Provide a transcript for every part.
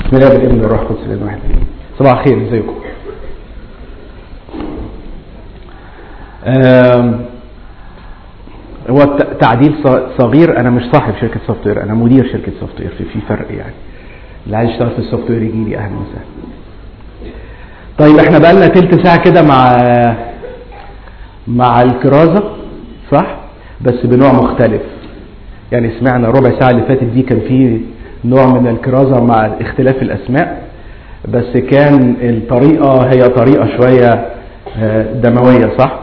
بسم الله والابن والروح القدس الان واحد صباح الخير ازيكم آم، هو الت- تعديل ص- صغير انا مش صاحب شركه سوفت وير انا مدير شركه سوفت وير في في فرق يعني اللي عايز يشتغل في السوفت وير يجي لي اهلا وسهلا طيب احنا بقالنا تلت ساعه كده مع مع الكرازه صح بس بنوع مختلف يعني سمعنا ربع ساعه اللي فاتت دي كان في نوع من الكرازه مع اختلاف الاسماء بس كان الطريقه هي طريقه شويه آه، دمويه صح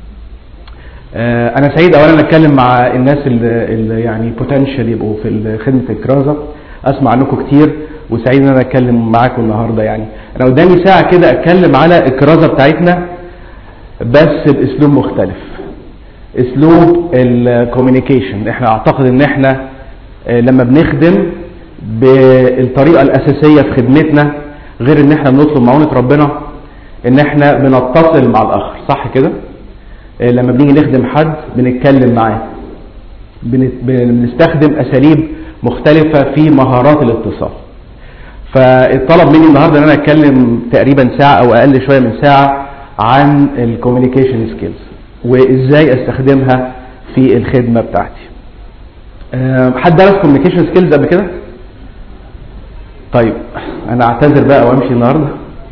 آه، انا سعيد اولا اتكلم مع الناس اللي اللي يعني بوتنشال يبقوا في خدمه الكرازه اسمع عنكم كتير وسعيد ان انا اتكلم معاكم النهارده يعني انا قدامي ساعه كده اتكلم على الكرازه بتاعتنا بس باسلوب مختلف اسلوب الكوميونيكيشن احنا اعتقد ان احنا آه، لما بنخدم بالطريقه الاساسيه في خدمتنا غير ان احنا بنطلب معونه ربنا ان احنا بنتصل مع الاخر صح كده آه، لما بنيجي نخدم حد بنتكلم معاه بن- بنستخدم اساليب مختلفه في مهارات الاتصال فالطلب مني النهارده ان انا اتكلم تقريبا ساعه او اقل شويه من ساعه عن الكوميونيكيشن سكيلز وازاي استخدمها في الخدمه بتاعتي آه، حد درس كوميونيكيشن سكيلز قبل كده طيب انا اعتذر بقى وامشي النهارده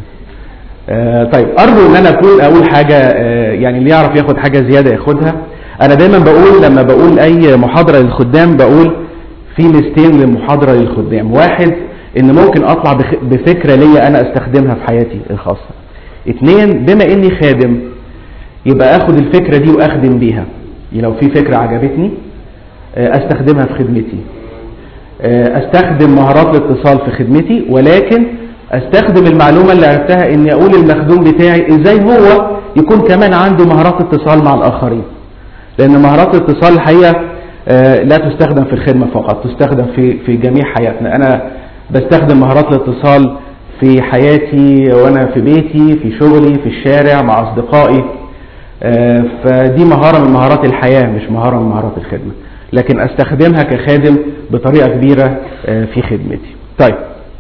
آه، طيب ارجو ان انا اكون اقول حاجه آه، يعني اللي يعرف ياخد حاجه زياده ياخدها انا دايما بقول لما بقول اي محاضره للخدام بقول في ميزتين للمحاضره للخدام واحد ان ممكن اطلع بخ- بفكره ليا انا استخدمها في حياتي الخاصه اتنين بما اني خادم يبقى اخد الفكره دي واخدم بيها يعني لو في فكره عجبتني آه، استخدمها في خدمتي آه، استخدم مهارات الاتصال في خدمتي ولكن استخدم المعلومه اللي عرفتها اني اقول للمخدوم بتاعي ازاي هو يكون كمان عنده مهارات اتصال مع الاخرين لان مهارات الاتصال الحقيقه آه، لا تستخدم في الخدمه فقط تستخدم في في جميع حياتنا انا بستخدم مهارات الاتصال في حياتي وانا في بيتي في شغلي في الشارع مع اصدقائي آه، فدي مهارة من مهارات الحياة مش مهارة من مهارات الخدمة لكن استخدمها كخادم بطريقة كبيرة آه، في خدمتي طيب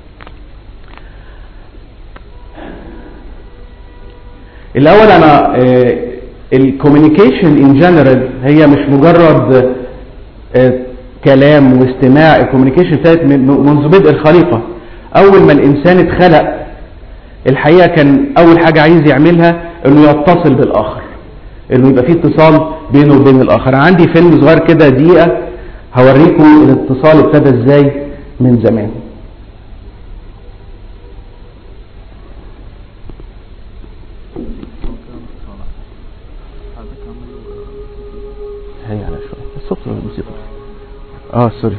الاول انا الكوميونيكيشن ان جنرال هي مش مجرد آه، كلام واستماع الكوميونيكيشن ابتدت من- منذ بدء الخليقة اول ما الانسان اتخلق الحقيقه كان اول حاجه عايز يعملها انه يتصل بالاخر انه يبقى في اتصال بينه وبين الاخر أنا عندي فيلم صغير كده دقيقه هوريكم الاتصال ابتدى ازاي من زمان هي على شويه الصوت ولا الموسيقى اه سوري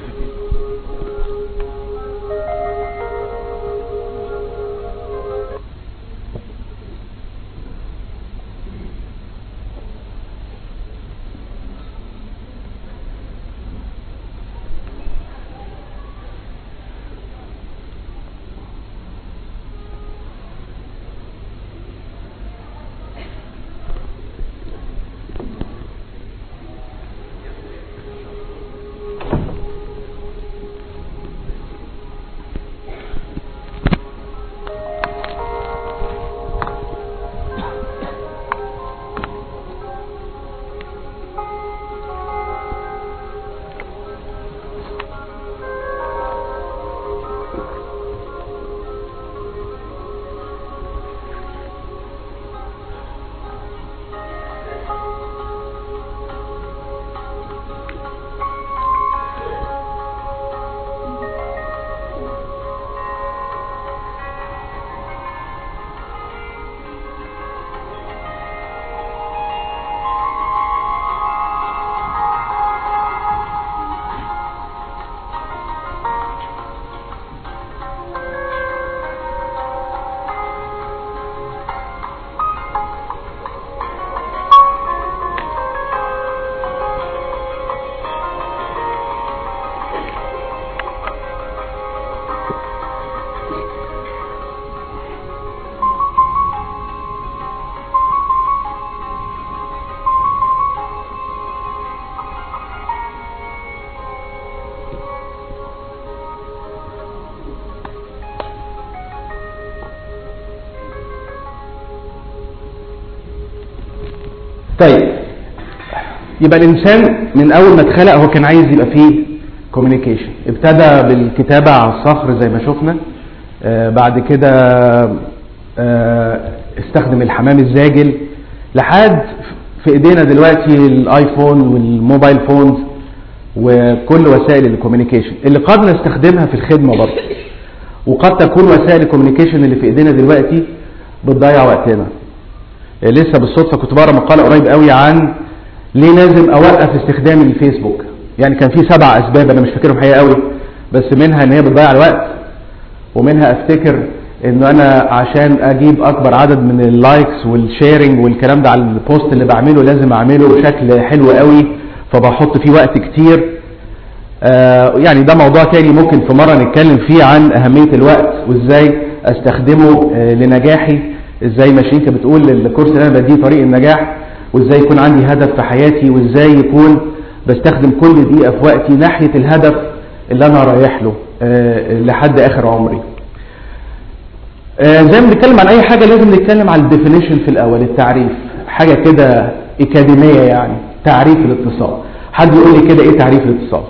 طيب يبقى الانسان من اول ما اتخلق هو كان عايز يبقى فيه كوميونيكيشن ابتدى بالكتابه على الصخر زي ما شفنا آه بعد كده آه استخدم الحمام الزاجل لحد في ايدينا دلوقتي الايفون والموبايل فونز وكل وسائل الكوميونيكيشن اللي قد نستخدمها في الخدمه برضه وقد تكون وسائل الكوميونيكيشن اللي في ايدينا دلوقتي بتضيع وقتنا لسه بالصدفه كنت بقرا مقاله قريب قوي عن ليه لازم اوقف استخدام الفيسبوك يعني كان في سبع اسباب انا مش فاكرهم حقيقه قوي بس منها ان هي بتضيع الوقت ومنها افتكر انه انا عشان اجيب اكبر عدد من اللايكس والشيرنج والكلام ده على البوست اللي بعمله لازم اعمله بشكل حلو قوي فبحط فيه وقت كتير آه يعني ده موضوع تاني ممكن في مره نتكلم فيه عن اهميه الوقت وازاي استخدمه آه لنجاحي ازاي ما شريكه بتقول الكورس اللي انا بديه طريق النجاح وازاي يكون عندي هدف في حياتي وازاي يكون بستخدم كل دقيقه في وقتي ناحيه الهدف اللي انا رايح له آه لحد اخر عمري زي ما بنتكلم عن اي حاجه لازم نتكلم عن الديفينيشن في الاول التعريف حاجه كده اكاديميه يعني تعريف الاتصال حد يقول لي كده ايه تعريف الاتصال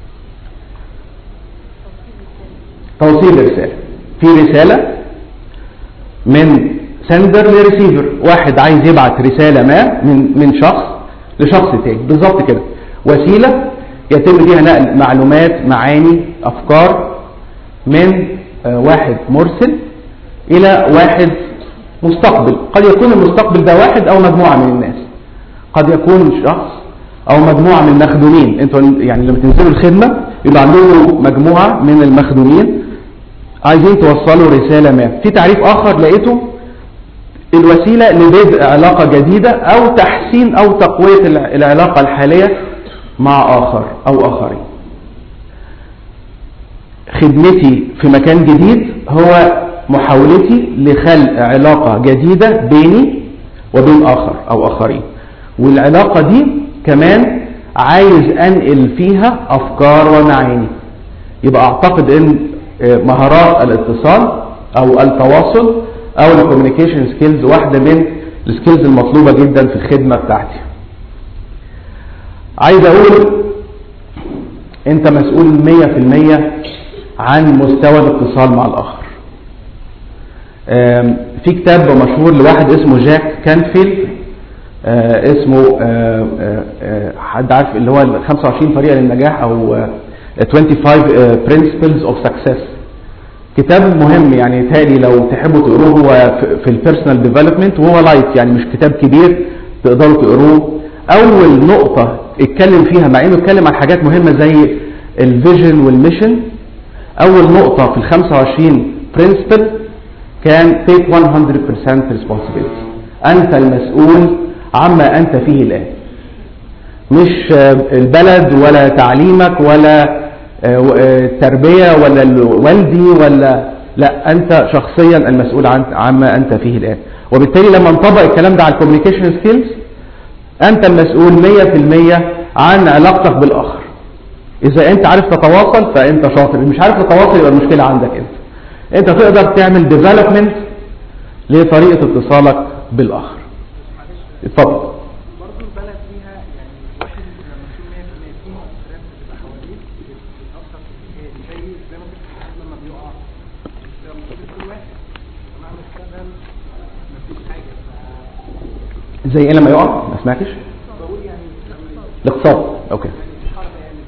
توصيل رساله في رساله من سندر لريسيفر واحد عايز يبعت رساله ما من من شخص لشخص تاني بالظبط كده وسيله يتم فيها نقل معلومات معاني افكار من واحد مرسل الى واحد مستقبل قد يكون المستقبل ده واحد او مجموعه من الناس قد يكون شخص او مجموعه من المخدومين انتوا يعني لما تنزلوا الخدمه يبقى عندكم مجموعه من المخدومين عايزين توصلوا رساله ما في تعريف اخر لقيته الوسيله لبدء علاقه جديده او تحسين او تقويه العلاقه الحاليه مع اخر او اخرين خدمتي في مكان جديد هو محاولتي لخلق علاقة جديدة بيني وبين آخر أو آخرين والعلاقة دي كمان عايز أنقل فيها أفكار ومعاني يبقى أعتقد أن مهارات الاتصال أو التواصل أو الكوميونيكيشن سكيلز واحدة من السكيلز المطلوبة جدا في الخدمة بتاعتي عايز أقول أنت مسؤول 100% عن مستوى الاتصال مع الآخر في كتاب مشهور لواحد اسمه جاك كانفيلد اسمه حد عارف اللي هو ال 25 طريقه للنجاح او 25 principles of success كتاب مهم يعني تالي لو تحبوا تقروه هو في البيرسونال ديفلوبمنت وهو لايت يعني مش كتاب كبير تقدروا تقروه اول نقطه اتكلم فيها مع انه اتكلم عن حاجات مهمه زي الفيجن والميشن اول نقطه في ال 25 principle كان take 100% responsibility أنت المسؤول عما أنت فيه الآن مش البلد ولا تعليمك ولا التربية ولا والدي ولا لا أنت شخصيا المسؤول عن عما أنت فيه الآن وبالتالي لما نطبق الكلام ده على الكوميونيكيشن سكيلز أنت المسؤول 100% عن علاقتك بالآخر إذا أنت عارف تتواصل فأنت شاطر مش عارف تتواصل يبقى المشكلة عندك أنت انت تقدر تعمل ديفلوبمنت لطريقه اتصالك بالاخر اتفضل برضه البلد فيها يعني الواحد لما يكون 100% في مؤثرات بتبقى حواليه بتأثر في زي زي ما كنت بتقول لما بيقع لما كل واحد مع المستقبل مفيش حاجه ف زي ايه لما يقع ما سمعتش بقول يعني لما الاقتصاد اوكي الحرب يعني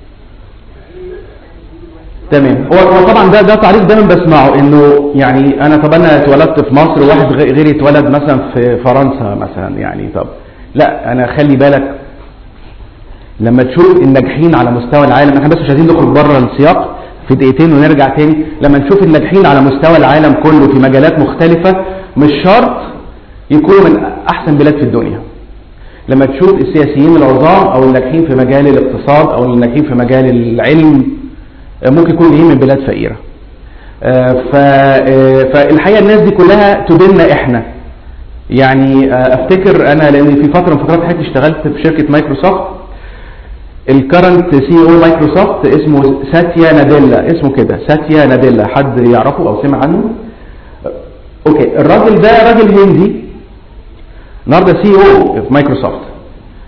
تمام هو هو طبعا ده ده تعريف دايما بسمعه انه يعني انا طب انا اتولدت في مصر وواحد غ- غيري اتولد مثلا في فرنسا مثلا يعني طب لا انا خلي بالك لما تشوف الناجحين على مستوى العالم احنا بس مش عايزين نخرج بره السياق في دقيقتين ونرجع تاني لما نشوف الناجحين على مستوى العالم كله في مجالات مختلفة مش شرط يكونوا من احسن بلاد في الدنيا لما تشوف السياسيين العظام او الناجحين في مجال الاقتصاد او الناجحين في مجال العلم آه، ممكن يكونوا جايين من بلاد فقيره آه، ف- آه، فالحقيقه الناس دي كلها تدلنا احنا يعني آه، افتكر انا لان في فتره من فترات حياتي اشتغلت في شركه مايكروسوفت الكرنت سي او مايكروسوفت اسمه ساتيا ناديلا اسمه كده ساتيا ناديلا حد يعرفه او سمع عنه اوكي الراجل ده راجل هندي النهارده سي او في مايكروسوفت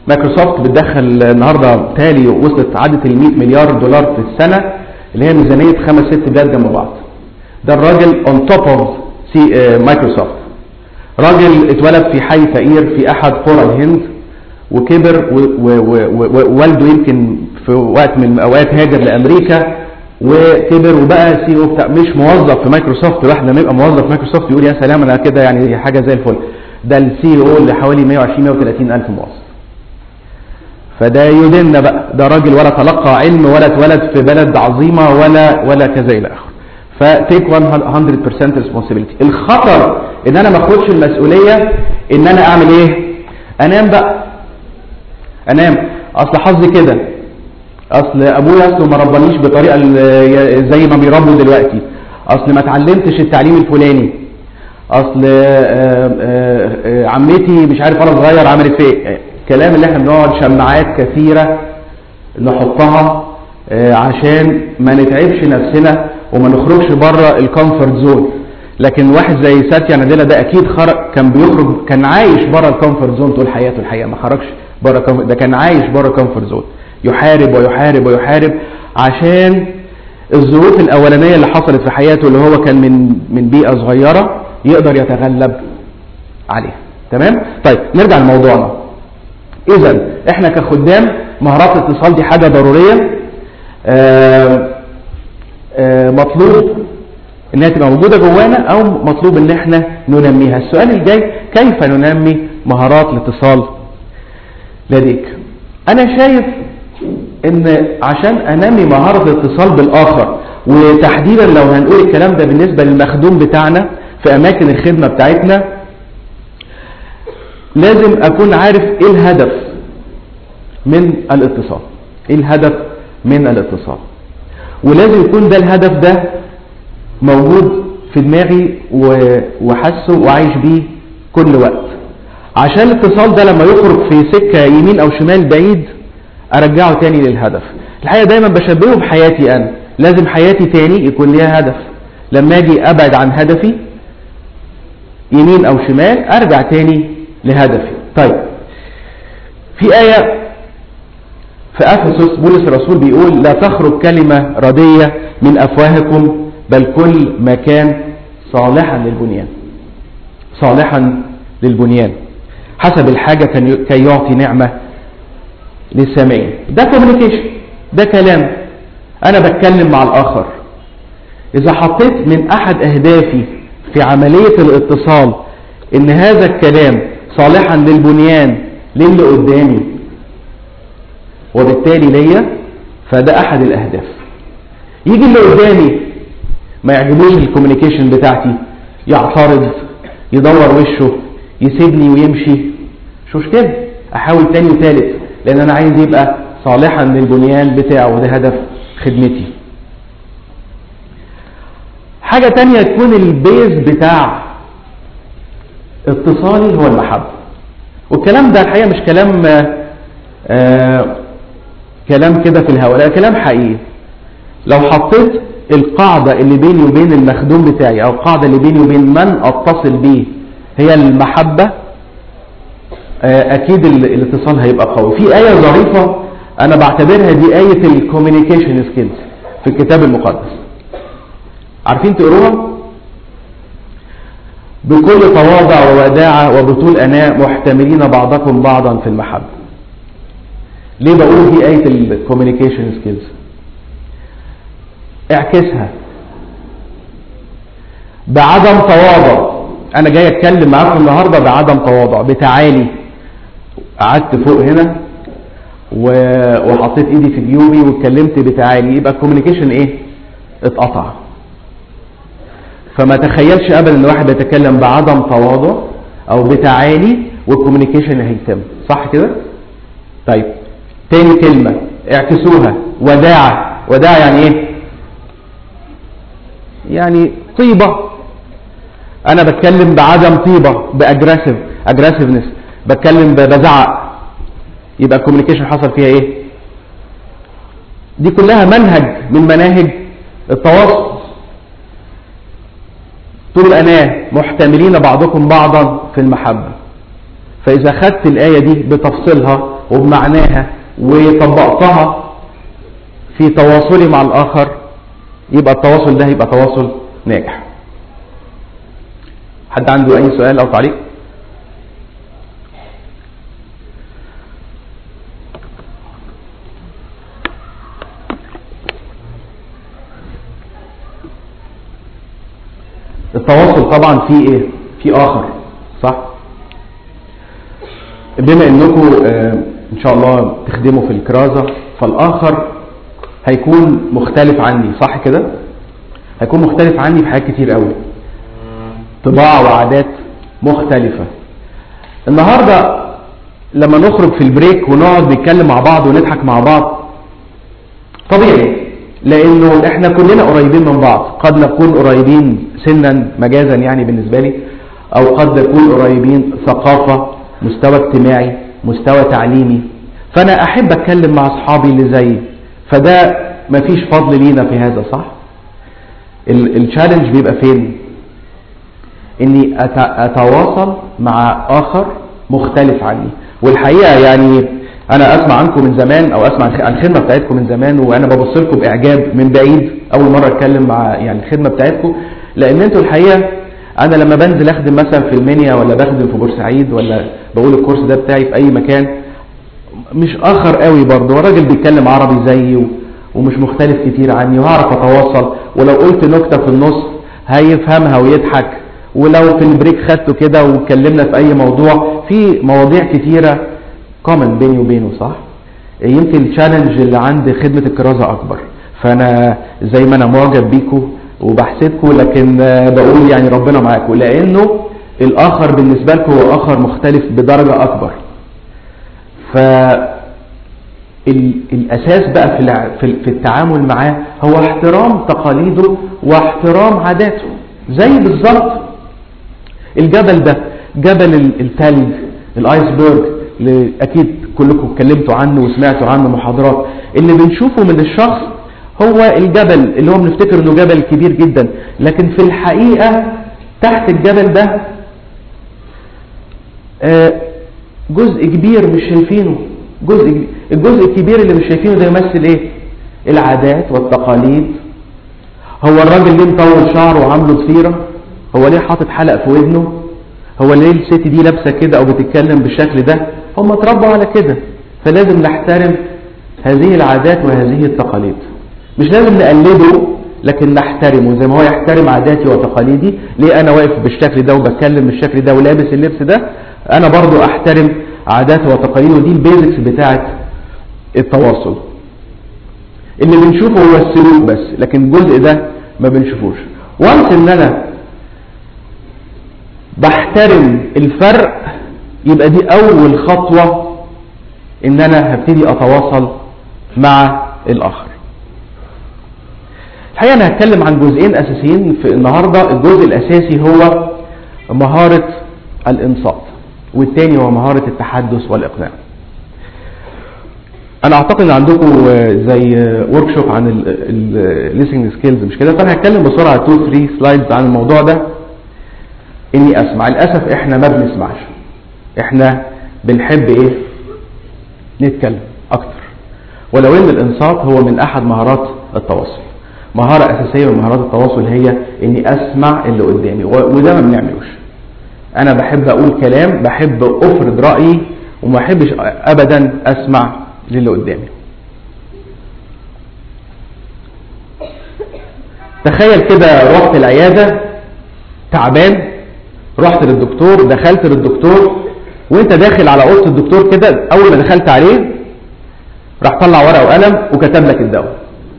مايكروسوفت بتدخل النهارده تالي وصلت عدت ال 100 مليار دولار في السنه اللي هي ميزانيه خمس ست بلاد جنب بعض ده الراجل اون توب اوف مايكروسوفت راجل اتولد في حي فقير في احد قرى الهند وكبر و- و- و- و- ووالده يمكن في وقت من الاوقات هاجر لامريكا وكبر وبقى سي او بتاع مش موظف في مايكروسوفت الواحد لما يبقى موظف في مايكروسوفت يقول يا سلام انا كده يعني حاجه زي الفل ده السي او اللي حوالي 120 130 الف موظف فده يدن بقى ده راجل ولا تلقى علم ولا اتولد في بلد عظيمه ولا ولا كذا الى اخره فتيك 100% responsibility الخطر ان انا ما اخدش المسؤوليه ان انا اعمل ايه انام بقى انام اصل حظي كده اصل ابويا اصله ما ربانيش بطريقه ال- زي ما بيربوا دلوقتي اصل ما اتعلمتش التعليم الفلاني اصل آه، آه، آه، عمتي مش عارف وانا صغير عملت فيه إيه الكلام اللي احنا بنقعد شماعات كثيره نحطها آه، عشان ما نتعبش نفسنا وما نخرجش بره الكومفورت زون لكن واحد زي ساتيا ناديلا ده اكيد خرج كان بيخرج كان عايش بره الكومفورت زون طول حياته الحقيقه ما خرجش بره الكومفورت- ده كان عايش بره الكومفورت زون يحارب ويحارب ويحارب عشان الظروف الاولانيه اللي حصلت في حياته اللي هو كان من من بيئه صغيره يقدر يتغلب عليها تمام طيب نرجع لموضوعنا اذا احنا كخدام مهارات الاتصال دي حاجه ضروريه آه، آه، مطلوب انها تبقى موجوده جوانا او مطلوب ان احنا ننميها السؤال الجاي كيف ننمي مهارات الاتصال لديك انا شايف ان عشان انمي مهاره الاتصال بالاخر وتحديدا لو هنقول الكلام ده بالنسبه للمخدوم بتاعنا في اماكن الخدمه بتاعتنا لازم اكون عارف ايه الهدف من الاتصال ايه الهدف من الاتصال ولازم يكون ده الهدف ده موجود في دماغي و- وحاسه وعايش بيه كل وقت عشان الاتصال ده لما يخرج في سكة يمين او شمال بعيد ارجعه تاني للهدف الحقيقة دايما بشبهه بحياتي انا لازم حياتي تاني يكون ليها هدف لما اجي ابعد عن هدفي يمين او شمال ارجع تاني لهدفي طيب في آية في أفسس بولس الرسول بيقول لا تخرج كلمة ردية من أفواهكم بل كل ما كان صالحا للبنيان صالحا للبنيان حسب الحاجة كان- كي يعطي نعمة للسامعين ده كوميونيكيشن ده كلام أنا بتكلم مع الآخر إذا حطيت من أحد أهدافي في عملية الاتصال إن هذا الكلام صالحا للبنيان للي قدامي وبالتالي ليا فده أحد الأهداف يجي اللي قدامي ما يعجبوش الكوميونيكيشن بتاعتي يعترض يدور وشه يسيبني ويمشي مش مشكلة أحاول تاني وتالت لأن أنا عايز يبقى صالحا للبنيان بتاعه وده هدف خدمتي حاجة تانية تكون البيز بتاع اتصالي هو المحبة والكلام ده الحقيقة مش كلام آه، آه كلام كده في الهواء لا كلام حقيقي لو حطيت القاعدة اللي بيني وبين المخدوم بتاعي أو القاعدة اللي بيني وبين من أتصل بيه هي المحبة آه، أكيد ال- الاتصال هيبقى قوي في آية ظريفة أنا بعتبرها دي آية الكوميونيكيشن سكيلز في الكتاب المقدس عارفين تقروها بكل تواضع ووداعة وبطول أناء محتملين بعضكم بعضا في المحبة ليه بقول دي آية الكوميونيكيشن سكيلز اعكسها بعدم تواضع انا جاي اتكلم معاكم النهارده بعدم تواضع بتعالي قعدت فوق هنا و- وحطيت ايدي في جيوبي واتكلمت بتعالي يبقى الكوميونيكيشن ايه اتقطع فما تخيلش ابدا ان واحد بيتكلم بعدم تواضع او بتعالي والكوميونيكيشن هيتم صح كده طيب تاني كلمة اعكسوها وداعة وداعة يعني ايه يعني طيبة انا بتكلم بعدم طيبة باجريسيف اجريسيفنس بتكلم ب- بزعق يبقى الكوميونيكيشن حصل فيها ايه دي كلها منهج من مناهج التواصل طول أناه محتملين بعضكم بعضا في المحبة فإذا خدت الآية دي بتفصيلها وبمعناها وطبقتها في تواصلي مع الآخر يبقى التواصل ده يبقى تواصل ناجح حد عنده أي سؤال أو تعليق؟ التواصل طبعا في ايه في اخر صح بما انكم آه، ان شاء الله تخدموا في الكرازة فالاخر هيكون مختلف عني صح كده هيكون مختلف عني في حاجات كتير قوي طباع وعادات مختلفة النهاردة لما نخرج في البريك ونقعد نتكلم مع بعض ونضحك مع بعض طبيعي لانه احنا كلنا قريبين من بعض قد نكون قريبين سنا مجازا يعني بالنسبة لي او قد نكون قريبين ثقافة مستوى اجتماعي مستوى تعليمي فانا احب اتكلم مع اصحابي اللي زيي فده مفيش فضل لينا في هذا صح التشالنج بيبقى فين اني أت- اتواصل مع اخر مختلف عني والحقيقة يعني انا اسمع عنكم من زمان او اسمع عن الخدمة بتاعتكم من زمان وانا ببص لكم باعجاب من بعيد اول مرة اتكلم مع يعني الخدمة بتاعتكم لان انتوا الحقيقة انا لما بنزل اخدم مثلا في المنيا ولا بخدم في بورسعيد ولا بقول الكورس ده بتاعي في اي مكان مش اخر قوي برضه الراجل بيتكلم عربي زيي و- ومش مختلف كتير عني وهعرف اتواصل ولو قلت نكته في النص هيفهمها ويضحك ولو في البريك خدته كده واتكلمنا في اي موضوع في مواضيع كتيره كومن بيني وبينه صح يمكن التشالنج اللي عند خدمه الكرازه اكبر فانا زي ما انا معجب بيكم وبحسدكم لكن آه، بقول يعني ربنا معاكم لانه الاخر بالنسبه لكم هو اخر مختلف بدرجه اكبر ف ال- الاساس بقى في الع- في في التعامل معاه هو احترام تقاليده واحترام عاداته زي بالظبط الجبل ده جبل ال- التلج الايسبرج اللي اكيد كلكم اتكلمتوا عنه وسمعتوا عنه محاضرات اللي بنشوفه من الشخص هو الجبل اللي هو بنفتكر انه جبل كبير جدا لكن في الحقيقة تحت الجبل ده آه، جزء كبير مش شايفينه جزء كبير. الجزء الكبير اللي مش شايفينه ده يمثل ايه العادات والتقاليد هو الراجل ليه مطول شعره وعامله ضفيره هو ليه حاطط حلق في ودنه هو ليه الست دي لابسه كده او بتتكلم بالشكل ده هم اتربوا على كده فلازم نحترم هذه العادات وهذه التقاليد مش لازم نقلده لكن نحترمه زي ما هو يحترم عاداتي وتقاليدي ليه انا واقف بالشكل ده وبتكلم بالشكل ده ولابس اللبس ده انا برضو احترم عاداته وتقاليده ودي البيزكس بتاعه التواصل اللي بنشوفه هو السلوك بس لكن الجزء ده ما بنشوفوش وانس ان انا بحترم الفرق يبقى دي اول خطوة ان انا هبتدي اتواصل مع الاخر الحقيقة انا هتكلم عن جزئين اساسيين في النهاردة الجزء الاساسي هو مهارة الانصات والتاني هو مهارة التحدث والاقناع انا اعتقد ان عندكم زي ورك شوب عن الليسننج سكيلز مش كده فانا هتكلم بسرعه 2 3 سلايدز عن الموضوع ده اني اسمع للاسف احنا ما بنسمعش احنا بنحب ايه نتكلم اكتر ولو ان الانصات هو من احد مهارات التواصل مهارة اساسية من مهارات التواصل هي اني اسمع اللي قدامي و- وده ما بنعملوش انا بحب اقول كلام بحب افرض رايي وما بحبش ابدا اسمع للي قدامي تخيل كده رحت العيادة تعبان رحت للدكتور دخلت للدكتور وانت داخل على اوضه الدكتور كده اول ما دخلت عليه راح طلع ورقه وقلم وكتب لك الدواء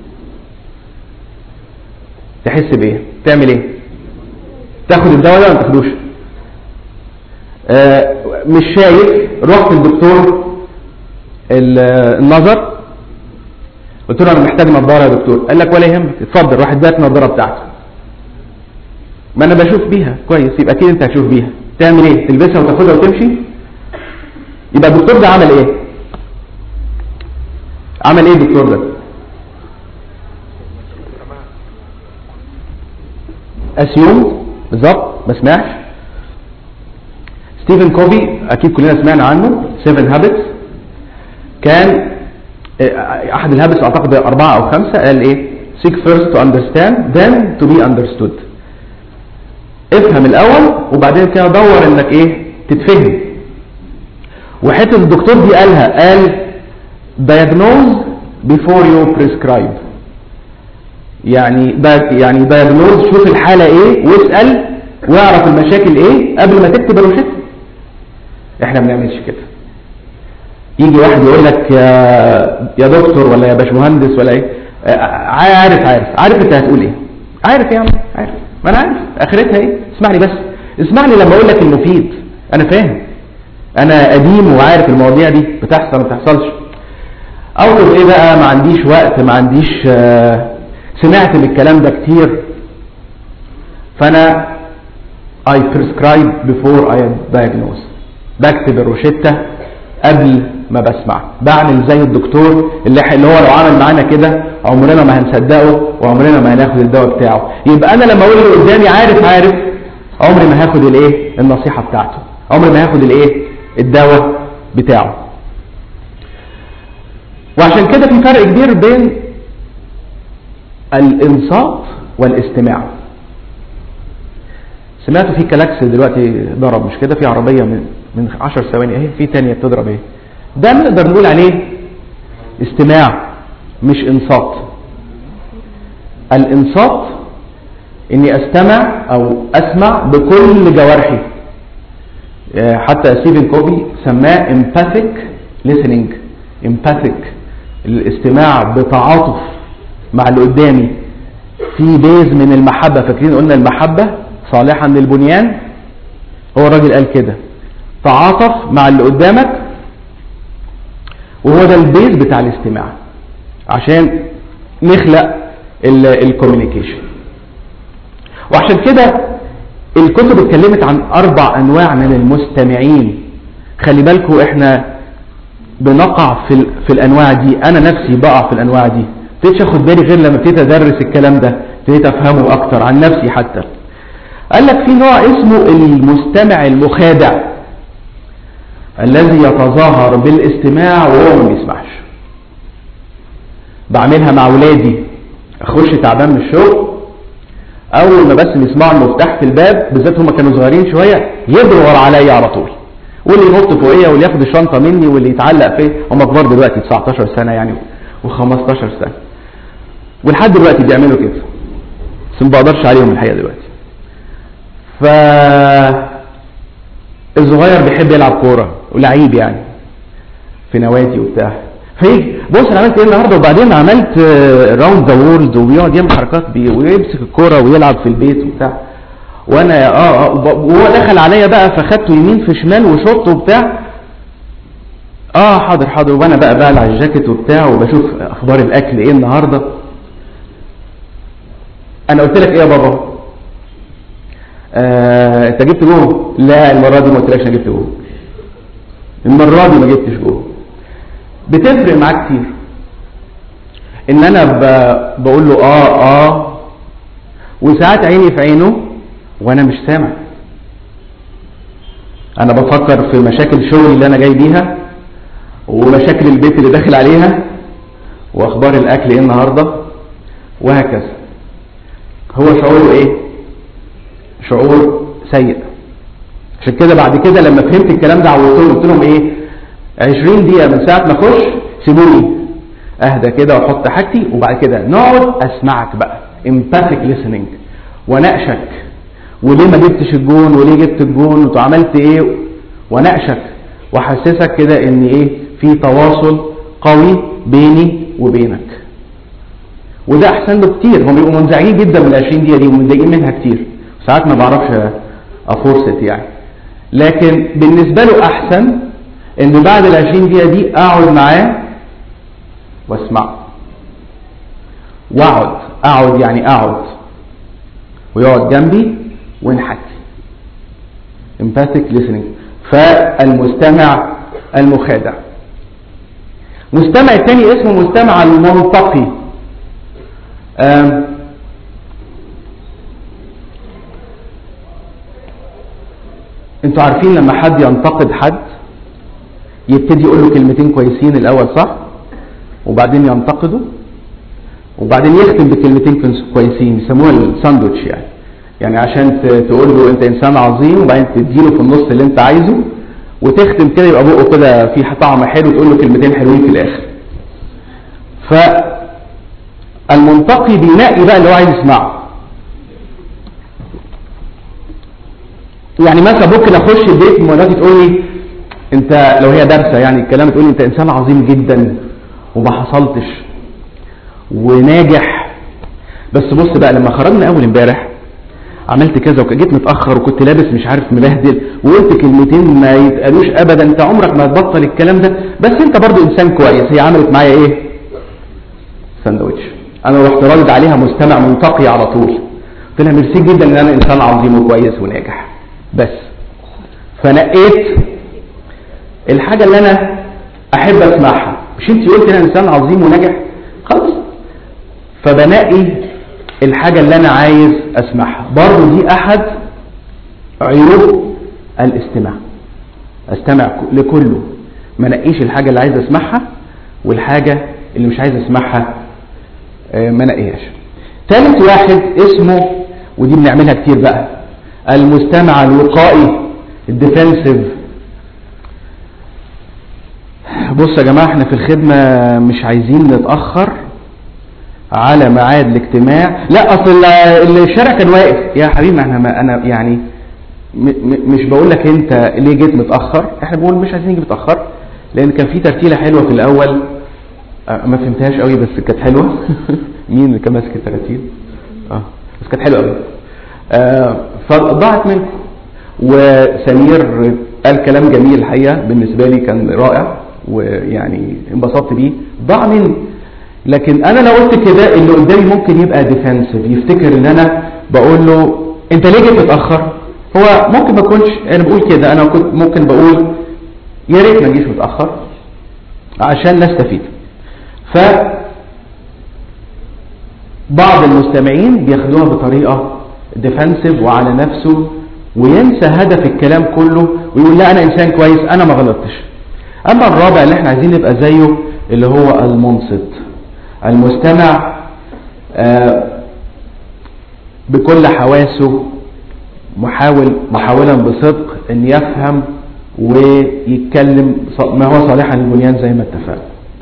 تحس بايه تعمل ايه تاخد الدواء ده ولا ما تاخدوش آه مش شايف رحت للدكتور ال- النظر قلت له انا محتاج نظاره يا دكتور قال لك ولا يهمك اتفضل راح اداك النظاره بتاعته ما انا بشوف بيها كويس يبقى اكيد انت هتشوف بيها تعمل ايه تلبسها وتاخدها وتمشي يبقى الدكتور ده عمل ايه عمل ايه الدكتور ده اسيوم بالظبط ما سمعش ستيفن كوفي اكيد كلنا سمعنا عنه 7 هابتس كان آه، احد الهابس اعتقد اربعه او خمسه قال ايه seek first to understand then to be understood افهم الاول وبعدين كده دور انك ايه تتفهم وحته الدكتور دي قالها قال diagnose before you prescribe يعني دا يعني diagnose شوف الحالة ايه واسأل واعرف المشاكل ايه قبل ما تكتب الروشته احنا ما بنعملش كده يجي واحد يقول لك يا يا دكتور ولا يا باشمهندس ولا ايه آه، عارف عارف عارف انت هتقول ايه عارف يا عم عارف ما انا عارف اخرتها ايه اسمعني بس اسمعني لما اقول لك المفيد انا فاهم انا قديم وعارف المواضيع دي بتحصل ما بتحصلش اقول ايه بقى ما عنديش وقت ما عنديش آه، سمعت بالكلام ده كتير فانا I prescribe before I diagnose بكتب الروشتة قبل ما بسمع بعمل زي الدكتور اللي, اللي هو لو عمل معانا كده عمرنا ما هنصدقه وعمرنا ما هناخد الدواء بتاعه يبقى انا لما اقول اللي قدامي عارف عارف عمري ما هاخد الايه النصيحة بتاعته عمري ما هاخد الايه الدواء بتاعه وعشان كده في فرق كبير بين الانصات والاستماع سمعتوا في كلاكس دلوقتي ضرب مش كده في عربية من من 10 ثواني اهي في تانية بتضرب اهي ده نقدر نقول عليه استماع مش انصات الانصات اني استمع او اسمع بكل جوارحي آه، حتى ستيفن كوبي سماه empathic listening empathic الاستماع بتعاطف مع اللي قدامي في بيز من المحبة فاكرين قلنا المحبة صالحا للبنيان هو الراجل قال كده تعاطف مع اللي قدامك وهو ده البيز بتاع الاستماع عشان نخلق الكوميونيكيشن وعشان كده الكتب اتكلمت عن اربع انواع من المستمعين خلي بالكم احنا بنقع في ال- في الانواع دي انا نفسي بقع في الانواع دي ابتديتش اخد بالي غير لما ابتديت ادرس الكلام ده ابتديت افهمه اكتر عن نفسي حتى قال لك في نوع اسمه المستمع المخادع الذي يتظاهر بالاستماع وهو ما بيسمعش بعملها مع ولادي اخش تعبان من الشغل اول ما بس بيسمعوا المفتاح في الباب بالذات هم كانوا صغيرين شويه يجروا ورا عليا على طول واللي ينط فوقيا واللي ياخد الشنطه مني واللي يتعلق فيا هم كبار دلوقتي 19 سنه يعني و15 سنه ولحد دلوقتي بيعملوا كده بس ما بقدرش عليهم الحقيقه دلوقتي ف الصغير بيحب يلعب كوره ولعيب يعني في نوادي وبتاع فيجي بص انا عملت ايه النهارده وبعدين عملت راوند ذا وورلد وبيقعد يعمل حركات بي ويمسك الكوره ويلعب في البيت وبتاع وانا اه, آه وب- وهو دخل عليا بقى فخدته يمين في شمال وشط وبتاع اه حاضر حاضر وانا بقى بقلع الجاكيت وبتاع وبشوف اخبار الاكل ايه النهارده انا قلت لك ايه يا بابا آه انت جبت جوه لا المره دي ما قلتلكش انا جبت جوه المره دي ما جبتش جوه بتفرق معاه كتير ان انا ب- بقول له اه اه وساعات عيني في عينه وانا مش سامع انا بفكر في مشاكل الشغل اللي انا جاي بيها ومشاكل البيت اللي داخل عليها واخبار الاكل ايه النهارده وهكذا هو شعوره ايه شعور سيء عشان كده بعد كده لما فهمت الكلام ده عودتهم قلت لهم ايه 20 دقيقه من ساعه ما اخش سيبوني اهدى كده واحط حاجتي وبعد كده نقعد اسمعك بقى empathic listening واناقشك وليه ما جبتش الجون وليه جبت الجون وانت عملت ايه واناقشك واحسسك كده ان ايه في تواصل قوي بيني وبينك وده احسن له كتير هم بيبقوا منزعجين جدا من ال 20 دقيقه دي ومتضايقين منها كتير ساعات ما بعرفش افورست يعني لكن بالنسبه له احسن ان بعد ال 20 دقيقه دي اقعد معاه واسمعه واقعد اقعد يعني اقعد ويقعد جنبي ونحكي empathic listening فالمستمع المخادع مستمع الثاني اسمه مستمع المنطقي آم، انتوا عارفين لما حد ينتقد حد يبتدي يقول له كلمتين كويسين الاول صح وبعدين ينتقده وبعدين يختم بكلمتين كويس- كويسين يسموها الساندوتش يعني يعني عشان ت- تقول له انت انسان عظيم وبعدين تديله في النص اللي انت عايزه وتختم كده يبقى بقه كده فيه طعم حلو تقول له كلمتين حلوين في الاخر فالمنتقي بينقي بقى اللي هو عايز يسمعه يعني مثلا ممكن اخش البيت مراتي تقول لي انت لو هي دارسه يعني الكلام تقول لي انت انسان عظيم جدا وما حصلتش وناجح بس بص بقى لما خرجنا اول امبارح عملت كذا وجيت متاخر وكنت لابس مش عارف مبهدل وقلت كلمتين ما يتقالوش ابدا انت عمرك ما هتبطل الكلام ده بس انت برضو انسان كويس هي عملت معايا ايه ساندوتش انا رحت رادد عليها مستمع منتقي على طول قلت لها ميرسي جدا ان انا انسان عظيم وكويس وناجح بس فنقيت الحاجه اللي انا احب اسمعها مش انت قلت انا انسان عظيم وناجح خلاص فبنقي الحاجه اللي انا عايز اسمعها برضه دي احد عيوب الاستماع استمع ك- لكله ما نقيش الحاجه اللي عايز اسمعها والحاجه اللي مش عايز اسمعها آه، ما نقيهاش ثالث واحد اسمه ودي بنعملها كتير بقى المستمع الوقائي الديفنسيف بص يا جماعه احنا في الخدمه مش عايزين نتاخر على ميعاد الاجتماع لا اصل ال- الشارع كان واقف يا حبيبي ما احنا ما انا يعني م م مش بقول لك انت ليه جيت متاخر احنا بنقول مش عايزين نيجي متاخر لان كان في ترتيله حلوه في الاول أه، ما فهمتهاش قوي بس كانت حلوه مين اللي كان ماسك التراتيل اه بس كانت حلوه قوي آه فضاعت منكم وسمير قال كلام جميل الحقيقه بالنسبه لي كان رائع ويعني انبسطت بيه ضاع مني لكن انا لو قلت كده اللي قدامي ممكن يبقى ديفensive يفتكر ان انا بقول له انت ليه جيت متاخر هو ممكن ما اكونش انا بقول كده انا كنت ممكن بقول يا ريت ما اجيش متاخر عشان نستفيد ف بعض المستمعين بياخدوها بطريقه ديفنسيف وعلى نفسه وينسى هدف الكلام كله ويقول لا انا انسان كويس انا ما غلطتش اما الرابع اللي احنا عايزين نبقى زيه اللي هو المنصت المستمع آه، بكل حواسه محاول محاولا بصدق ان يفهم ويتكلم ص- ما هو صالحا للبنيان زي ما اتفقنا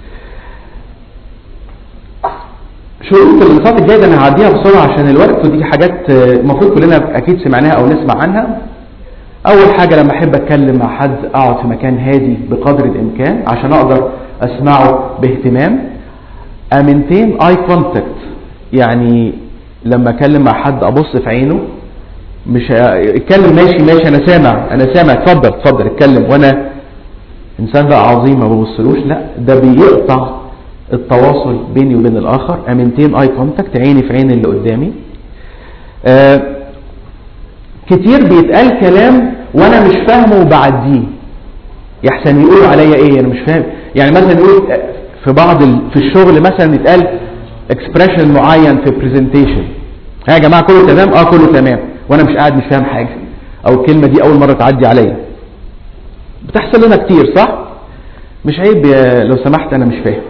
شروط الانصات الجاي ده انا هعديها بسرعه عشان الوقت ودي حاجات آه، المفروض كلنا اكيد سمعناها او نسمع عنها اول حاجه لما احب اتكلم مع حد اقعد في مكان هادي بقدر الامكان عشان اقدر اسمعه باهتمام امنتين اي كونتاكت يعني لما اكلم مع حد ابص في عينه مش ه- اتكلم ماشي ماشي انا سامع انا سامع اتفضل اتفضل اتكلم وانا انسان بقى عظيم ما ببصلوش لا ده بيقطع التواصل بيني وبين الاخر امنتين اي كونتاكت عيني في عين اللي قدامي آه كتير بيتقال كلام وانا مش فاهمه وبعديه يحسن يقولوا عليا ايه انا مش فاهم يعني مثلا يقول في بعض ال... في الشغل مثلا يتقال اكسبريشن معين في برزنتيشن ها يا جماعه كله تمام اه كله تمام وانا مش قاعد مش فاهم حاجه او الكلمه دي اول مره تعدي عليا بتحصل لنا كتير صح مش عيب يا- لو سمحت انا مش فاهم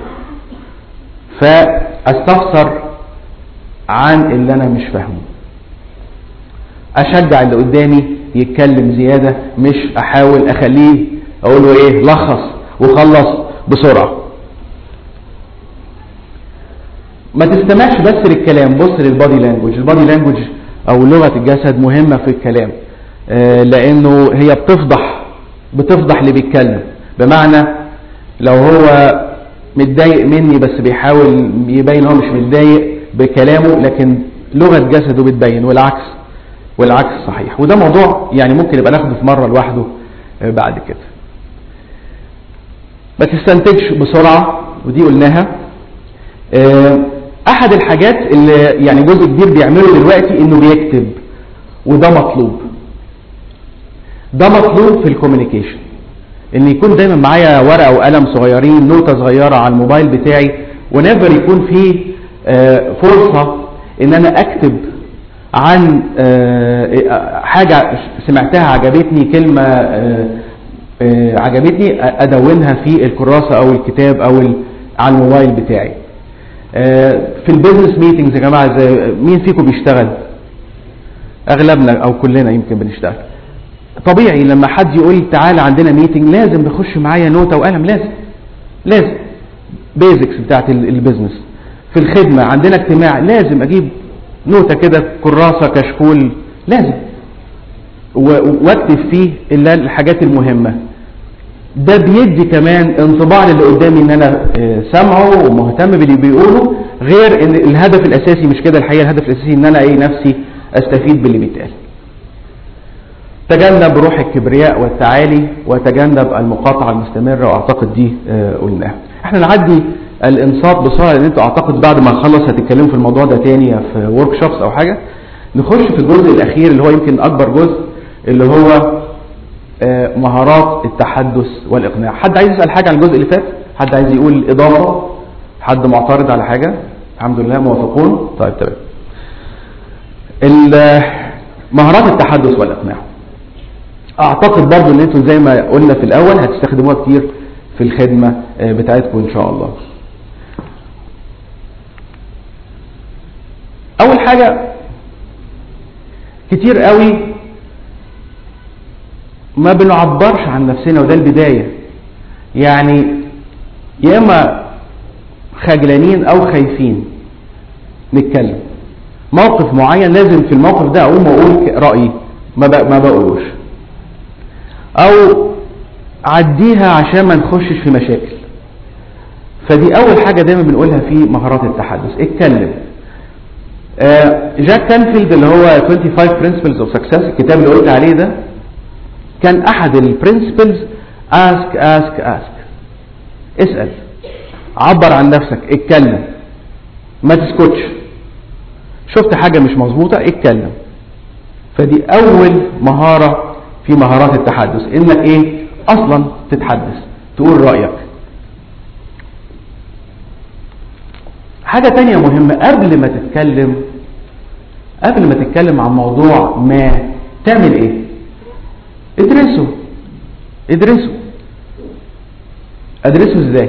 فاستفسر عن اللي انا مش فاهمه اشجع اللي قدامي يتكلم زياده مش احاول اخليه اقول له ايه لخص وخلص بسرعه ما تستمعش بس للكلام بص للبادي لانجوج البادي لانجوج او لغه الجسد مهمه في الكلام آه، لانه هي بتفضح بتفضح اللي بيتكلم بمعنى لو هو متضايق مني بس بيحاول يبين هو مش متضايق بكلامه لكن لغه جسده بتبين والعكس والعكس صحيح وده موضوع يعني ممكن يبقى ناخده في مره لوحده آه، بعد كده ما تستنتجش بسرعه ودي قلناها آه، احد الحاجات اللي يعني جزء كبير بيعمله دلوقتي انه بيكتب وده مطلوب ده مطلوب في الكوميونيكيشن ان يكون دايما معايا ورقه وقلم صغيرين نوتة صغيره على الموبايل بتاعي ونفر يكون في آه، فرصه ان انا اكتب عن آه، حاجه سمعتها عجبتني كلمه آه، آه، عجبتني ادونها في الكراسه او الكتاب او ال- على الموبايل بتاعي آه، في البيزنس ميتنجز يا جماعه زي مين فيكم بيشتغل اغلبنا او كلنا يمكن بنشتغل طبيعي لما حد يقول تعالى عندنا ميتنج لازم نخش معايا نوتة وقلم لازم لازم بيزكس بتاعت ال- البيزنس في الخدمة عندنا اجتماع لازم اجيب نوتة كده كراسة كشكول لازم و- واكتب فيه الا الحاجات المهمة ده بيدي كمان انطباع للي قدامي ان انا آه، سامعه ومهتم باللي بيقوله غير ان الهدف الاساسي مش كده الحقيقه الهدف الاساسي ان انا ايه نفسي استفيد باللي بيتقال تجنب روح الكبرياء والتعالي وتجنب المقاطعة المستمرة واعتقد دي آه، قلناها احنا نعدي الانصات بسرعة لان انتوا اعتقد بعد ما نخلص هتتكلموا في الموضوع ده تاني في ورك شوبس او حاجة نخش في الجزء الاخير اللي هو يمكن اكبر جزء اللي هو آه، مهارات التحدث والاقناع حد عايز يسأل حاجة عن الجزء اللي فات حد عايز يقول اضافة حد معترض على حاجة الحمد لله موافقون طيب تمام ال- مهارات التحدث والاقناع اعتقد برضو ان انتوا زي ما قلنا في الاول هتستخدموها كتير في الخدمة آه، بتاعتكم ان شاء الله اول حاجة كتير قوي ما بنعبرش عن نفسنا وده البداية يعني يا اما خجلانين او خايفين نتكلم موقف معين لازم في الموقف ده اقوم واقول ك- رايي ما ب- ما بقولوش او عديها عشان ما نخشش في مشاكل فدي اول حاجه دايما بنقولها في مهارات التحدث اتكلم آه، جاك كانفيلد اللي هو 25 principles of success الكتاب اللي قلت عليه ده كان احد البرنسبلز ask ask ask اسال عبر عن نفسك اتكلم ما تسكتش شفت حاجة مش مظبوطة اتكلم فدي أول مهارة في مهارات التحدث إنك إيه أصلا تتحدث تقول رأيك حاجة تانية مهمة قبل ما تتكلم قبل ما تتكلم عن موضوع ما تعمل إيه ادرسه ادرسه ادرسه ازاي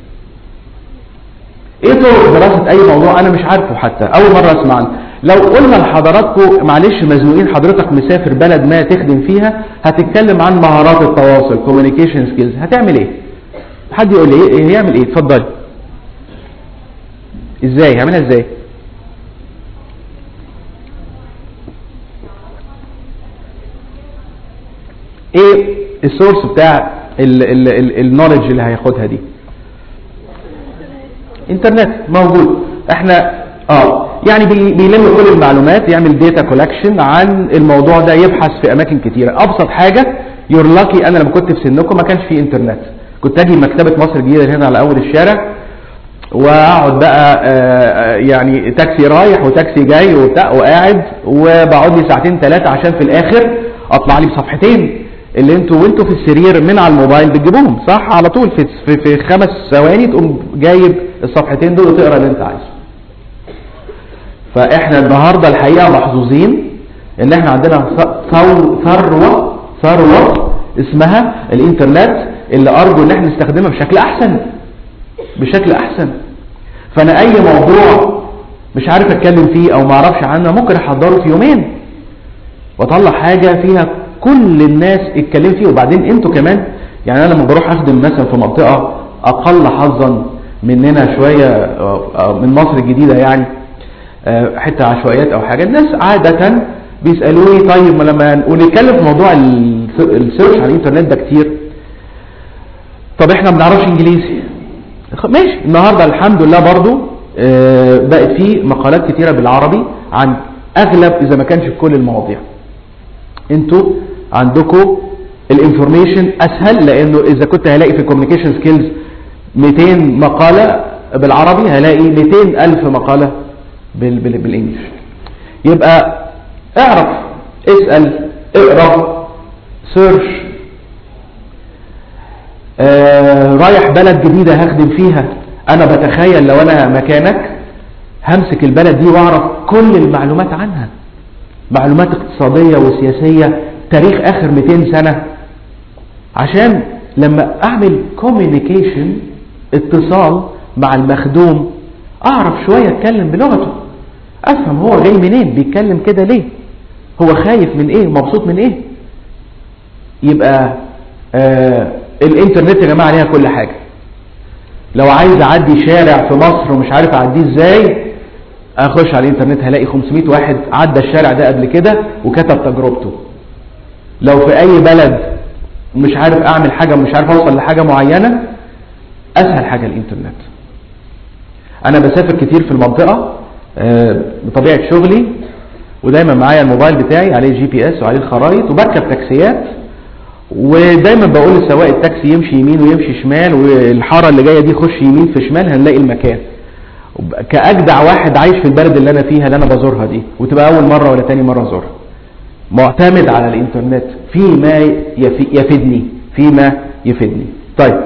ايه طرق دراسة اي موضوع انا مش عارفه حتى اول مرة اسمع عنه لو قلنا لحضراتكم معلش مزنوقين حضرتك مسافر بلد ما تخدم فيها هتتكلم عن مهارات التواصل communication skills هتعمل ايه حد يقول لي ايه هيعمل ايه اتفضل ازاي هيعملها ازاي ايه السورس بتاع النولج اللي هياخدها دي انترنت موجود احنا اه يعني بي- بيلم كل المعلومات يعمل داتا كولكشن عن الموضوع ده يبحث في اماكن كتيره ابسط حاجه يور لاكي انا لما كنت في سنكم ما كانش في انترنت كنت اجي مكتبه مصر الجديده هنا على اول الشارع واقعد بقى آه، آه، يعني تاكسي رايح وتاكسي جاي وبتاع وقاعد وبقعد لي ساعتين ثلاثه عشان في الاخر اطلع لي بصفحتين اللي انتوا وانتوا في السرير من على الموبايل بتجيبوهم صح على طول في في, في خمس ثواني تقوم جايب الصفحتين دول وتقرا اللي انت عايزه فاحنا النهارده الحقيقه محظوظين ان احنا عندنا ث- ثو- ثروه ثروه اسمها الانترنت اللي ارجو ان احنا نستخدمها بشكل احسن بشكل احسن فانا اي موضوع مش عارف اتكلم فيه او ما اعرفش عنه ممكن احضره في يومين واطلع حاجه فيها كل الناس اتكلم فيه وبعدين انتوا كمان يعني انا لما بروح اخدم مثلا في منطقه اقل حظا مننا شويه آه، آه، من مصر الجديده يعني آه، حته عشوائيات او حاجه الناس عاده بيسالوني طيب ما لما ونتكلم في موضوع الس- السيرش على الانترنت ده كتير طب احنا ما بنعرفش انجليزي خ- ماشي النهارده الحمد لله برضو آه، بقت في مقالات كتيره بالعربي عن اغلب اذا ما كانش في كل المواضيع انتوا عندكم الانفورميشن اسهل لانه اذا كنت هلاقي في الكوميونيكيشن سكيلز 200 مقاله بالعربي هلاقي 200 الف مقاله بال بال بالانجلش يبقى اعرف اسال اقرا سيرش آه رايح بلد جديده هخدم فيها انا بتخيل لو انا مكانك همسك البلد دي واعرف كل المعلومات عنها معلومات اقتصادية وسياسية تاريخ آخر 200 سنة عشان لما اعمل كوميونيكيشن اتصال مع المخدوم اعرف شوية اتكلم بلغته افهم هو جاي منين بيتكلم كده ليه هو خايف من ايه مبسوط من ايه يبقى آه الانترنت يا جماعة عليها كل حاجة لو عايز اعدي شارع في مصر ومش عارف اعديه ازاي اخش على الانترنت هلاقي 500 واحد عدى الشارع ده قبل كده وكتب تجربته لو في اي بلد مش عارف اعمل حاجة ومش عارف اوصل لحاجة معينة اسهل حاجة الانترنت انا بسافر كتير في المنطقة آه، بطبيعة شغلي ودايما معايا الموبايل بتاعي عليه جي بي اس وعليه الخرائط وبركب تاكسيات ودايما بقول لسواق التاكسي يمشي يمين ويمشي شمال والحارة اللي جاية دي خش يمين في شمال هنلاقي المكان كأجدع واحد عايش في البلد اللي انا فيها اللي انا بزورها دي وتبقى اول مرة ولا تاني مرة ازورها معتمد على الانترنت فيما يفي- يفيدني فيما يفيدني طيب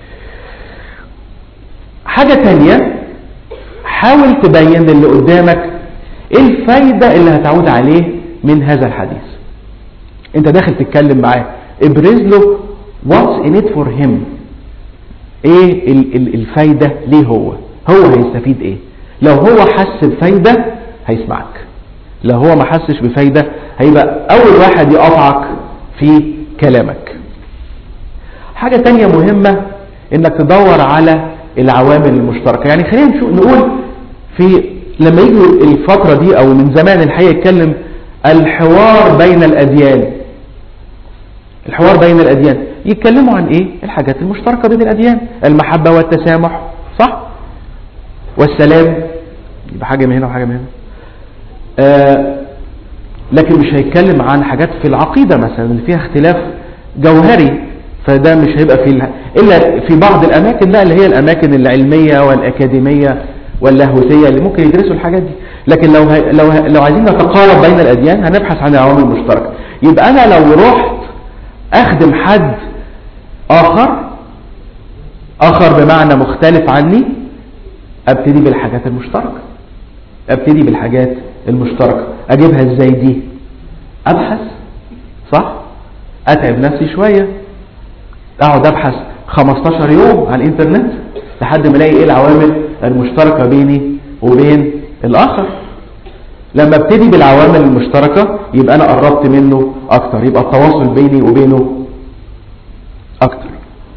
حاجة تانية حاول تبين للي قدامك ايه الفايدة اللي هتعود عليه من هذا الحديث انت داخل تتكلم معاه ابرز له what's in it for him ايه ال- ال- الفايدة ليه هو هو هيستفيد ايه لو هو حس بفايدة هيسمعك لو هو ما حسش بفايدة هيبقى اول واحد يقطعك في كلامك حاجة تانية مهمة انك تدور على العوامل المشتركة يعني خلينا نشوف نقول في لما يجي الفترة دي او من زمان الحقيقة يتكلم الحوار بين الاديان الحوار بين الاديان يتكلموا عن ايه الحاجات المشتركة بين الاديان المحبة والتسامح صح والسلام يبقى حاجة من هنا وحاجة من هنا آه لكن مش هيتكلم عن حاجات في العقيدة مثلا اللي فيها اختلاف جوهري فده مش هيبقى في ال- إلا في بعض الأماكن بقى اللي هي الأماكن العلمية والأكاديمية واللاهوتية اللي ممكن يدرسوا الحاجات دي لكن لو هي لو هي لو عايزين نتقارب بين الأديان هنبحث عن العوامل المشتركة يبقى أنا لو رحت أخدم حد آخر آخر بمعنى مختلف عني أبتدي بالحاجات المشتركة ابتدي بالحاجات المشتركة اجيبها ازاي دي ابحث صح اتعب نفسي شوية اقعد ابحث 15 يوم على الانترنت لحد ما الاقي ايه العوامل المشتركة بيني وبين الاخر لما ابتدي بالعوامل المشتركة يبقى انا قربت منه اكتر يبقى التواصل بيني وبينه اكتر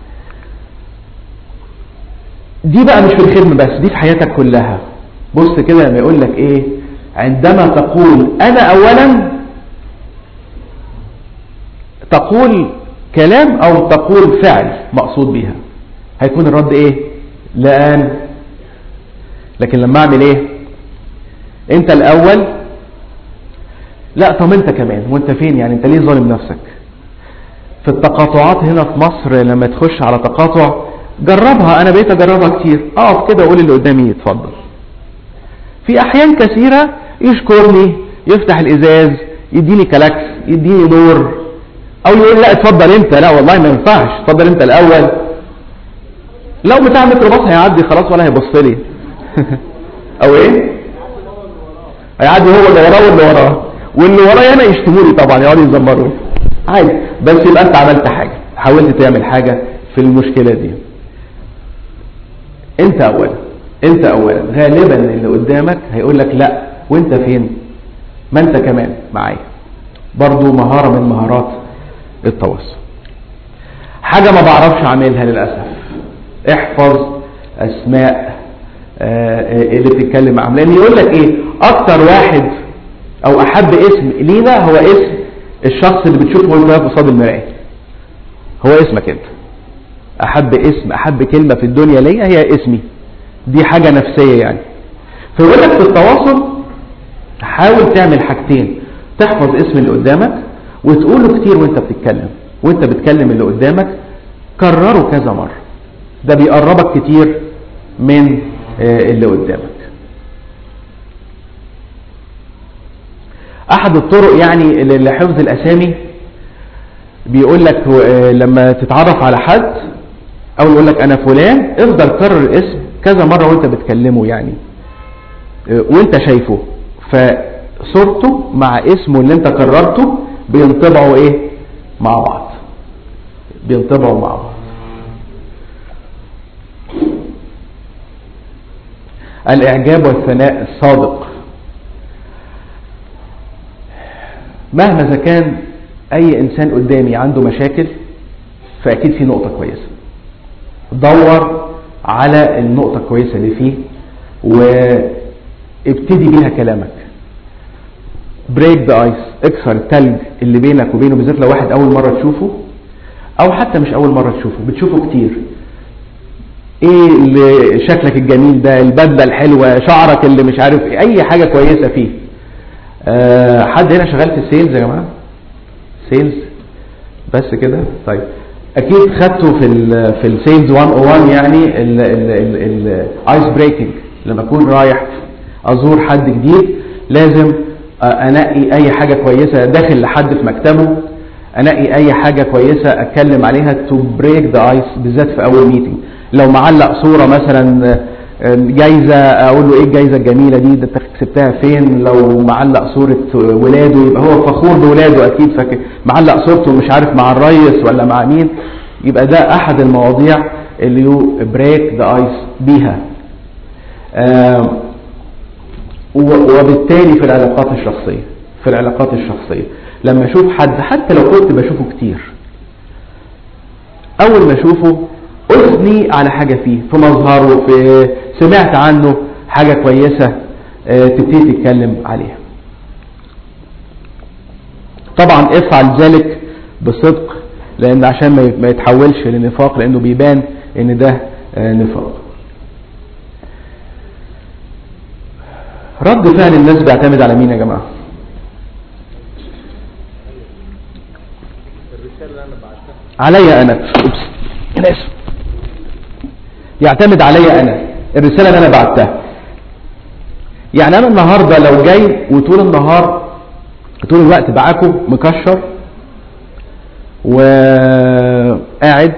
دي بقى مش في الخدمة بس دي في حياتك كلها بص كده لما يقول لك ايه عندما تقول انا اولا تقول كلام او تقول فعل مقصود بيها هيكون الرد ايه لا انا لكن لما اعمل ايه انت الاول لا طب انت كمان وانت فين يعني انت ليه ظالم نفسك في التقاطعات هنا في مصر لما تخش على تقاطع جربها انا بقيت اجربها كتير اقف كده واقول اللي قدامي اتفضل في احيان كثيرة يشكرني يفتح الازاز يديني كلاكس يديني نور او يقول لا اتفضل انت لا والله ما ينفعش اتفضل انت الاول لو بتاع ميكروباص هيعدي خلاص ولا هيبص لي او ايه هيعدي هو اللي وراه واللي وراه واللي ورايا انا يشتموني طبعا يقعدوا يزمروني عادي بس يبقى انت عملت حاجة حاولت تعمل حاجة في المشكلة دي انت اولا انت اولا غالبا اللي قدامك هيقول لك لا وانت فين ما انت كمان معايا برضو مهارة من مهارات التواصل حاجة ما بعرفش اعملها للأسف احفظ اسماء آه، اللي بتتكلم معاهم لان يقول لك ايه اكتر واحد او احب اسم لينا هو اسم الشخص اللي بتشوفه وانت واقف قصاد المرايه هو اسمك انت احب اسم احب كلمه في الدنيا ليا هي اسمي دي حاجه نفسيه يعني فيقول لك في التواصل حاول تعمل حاجتين تحفظ اسم اللي قدامك وتقوله كتير وانت بتتكلم وانت بتكلم اللي قدامك كرره كذا مره ده بيقربك كتير من آه، اللي قدامك احد الطرق يعني ل- لحفظ الاسامي بيقول لك آه، لما تتعرف على حد او يقول لك انا فلان افضل كرر الاسم كذا مرة وانت بتكلمه يعني آه، وانت شايفه فصورته مع اسمه اللي انت كررته بينطبعوا ايه مع بعض بينطبعوا مع بعض الإعجاب والثناء الصادق مهما إذا كان أي إنسان قدامي عنده مشاكل فأكيد في نقطة كويسة دور على النقطة الكويسة اللي فيه وابتدي بيها كلامك بريك ذا ايس اكسر التلج اللي بينك وبينه بالذات لو واحد اول مره تشوفه او حتى مش اول مره تشوفه بتشوفه كتير ايه اللي شكلك الجميل ده البدله الحلوه شعرك اللي مش عارف إيه، اي حاجه كويسه فيه أه حد هنا شغال في السيلز يا جماعه سيلز بس كده طيب اكيد خدته في ال في السيلز 101 يعني الايس بريكنج لما اكون رايح ازور حد جديد لازم انقي اي حاجه كويسه داخل لحد في مكتبه انقي اي حاجه كويسه اتكلم عليها تو بريك ذا ايس بالذات في اول ميتنج لو معلق صوره مثلا جايزه اقول له ايه الجايزه الجميله دي ده انت كسبتها فين لو معلق صوره ولاده يبقى هو فخور بولاده اكيد فاكر معلق صورته مش عارف مع الريس ولا مع مين يبقى ده احد المواضيع اللي يو بريك ذا ايس بيها آه وبالتالي في العلاقات الشخصية في العلاقات الشخصية لما اشوف حد حتى لو كنت بشوفه كتير اول ما اشوفه اثني على حاجة فيه في مظهره في سمعت عنه حاجة كويسة اه تبتدي تتكلم عليها طبعا افعل ذلك بصدق لان عشان ما يتحولش لنفاق لانه بيبان ان ده اه نفاق رد فعل الناس بيعتمد على مين يا جماعة عليا انا اوبس انا اسف يعتمد عليا انا الرسالة اللي انا بعتها يعني انا النهاردة لو جاي وطول النهار طول الوقت معاكم مكشر وقاعد